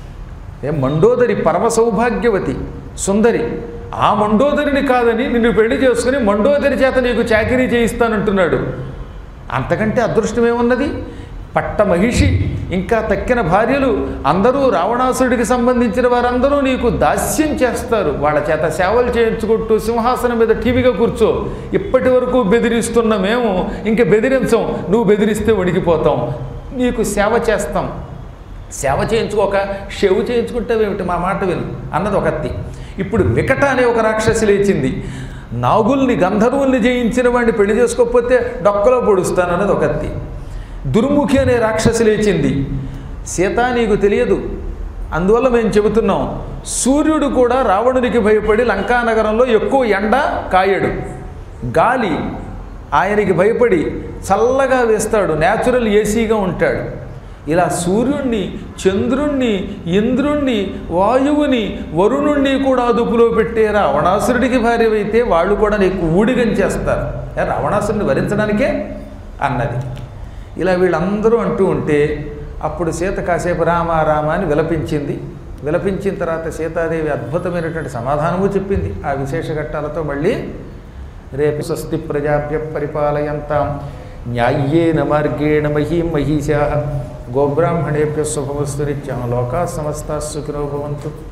ఏ మండోదరి పరమ సౌభాగ్యవతి సుందరి ఆ మండోదరిని కాదని నిన్ను పెళ్లి చేసుకుని మండోదరి చేత నీకు చాకరీ చేయిస్తానంటున్నాడు అంతకంటే అదృష్టం ఏమున్నది పట్ట మహిషి ఇంకా తక్కిన భార్యలు అందరూ రావణాసుడికి సంబంధించిన వారందరూ నీకు దాస్యం చేస్తారు వాళ్ళ చేత సేవలు చేయించుకుంటూ సింహాసనం మీద టీవీగా కూర్చో ఇప్పటి వరకు బెదిరిస్తున్న మేము ఇంక బెదిరించం నువ్వు బెదిరిస్తే వణికిపోతాం నీకు సేవ చేస్తాం సేవ చేయించుకోక షెవ్ చేయించుకుంటావేమిటి మా మాట విను అన్నది ఒకత్తి ఇప్పుడు వికట అనే ఒక రాక్షసి లేచింది నాగుల్ని గంధర్వుల్ని జయించిన వాడిని పెళ్లి చేసుకోకపోతే డొక్కలో పొడుస్తానన్నది ఒకత్తి దుర్ముఖి అనే రాక్షసి లేచింది సీత నీకు తెలియదు అందువల్ల మేము చెబుతున్నాం సూర్యుడు కూడా రావణునికి భయపడి లంకానగరంలో ఎక్కువ ఎండ కాయడు గాలి ఆయనకి భయపడి చల్లగా వేస్తాడు న్యాచురల్ ఏసీగా ఉంటాడు ఇలా సూర్యుణ్ణి చంద్రుణ్ణి ఇంద్రుణ్ణి వాయువుని వరుణుణ్ణి కూడా అదుపులో పెట్టే రావణాసురుడికి భార్యవైతే వాళ్ళు కూడా నీకు ఊడిగం చేస్తారు ఏ, రావణాసురుడిని వరించడానికే అన్నది ఇలా వీళ్ళందరూ అంటూ ఉంటే అప్పుడు సీత కాసేపు రామ రామ అని విలపించింది విలపించిన తర్వాత సీతాదేవి అద్భుతమైనటువంటి సమాధానము చెప్పింది ఆ విశేష ఘట్టాలతో మళ్ళీ రేపు స్వస్తి ప్రజాభ్య పరిపాలయంతాం న్యాయ్యేన మార్గేణ మహీం మహిషా గోబ్రాహ్మణేభ్య శుభమస్తు నిత్యం లోకా సమస్తా సుఖినో భవంతు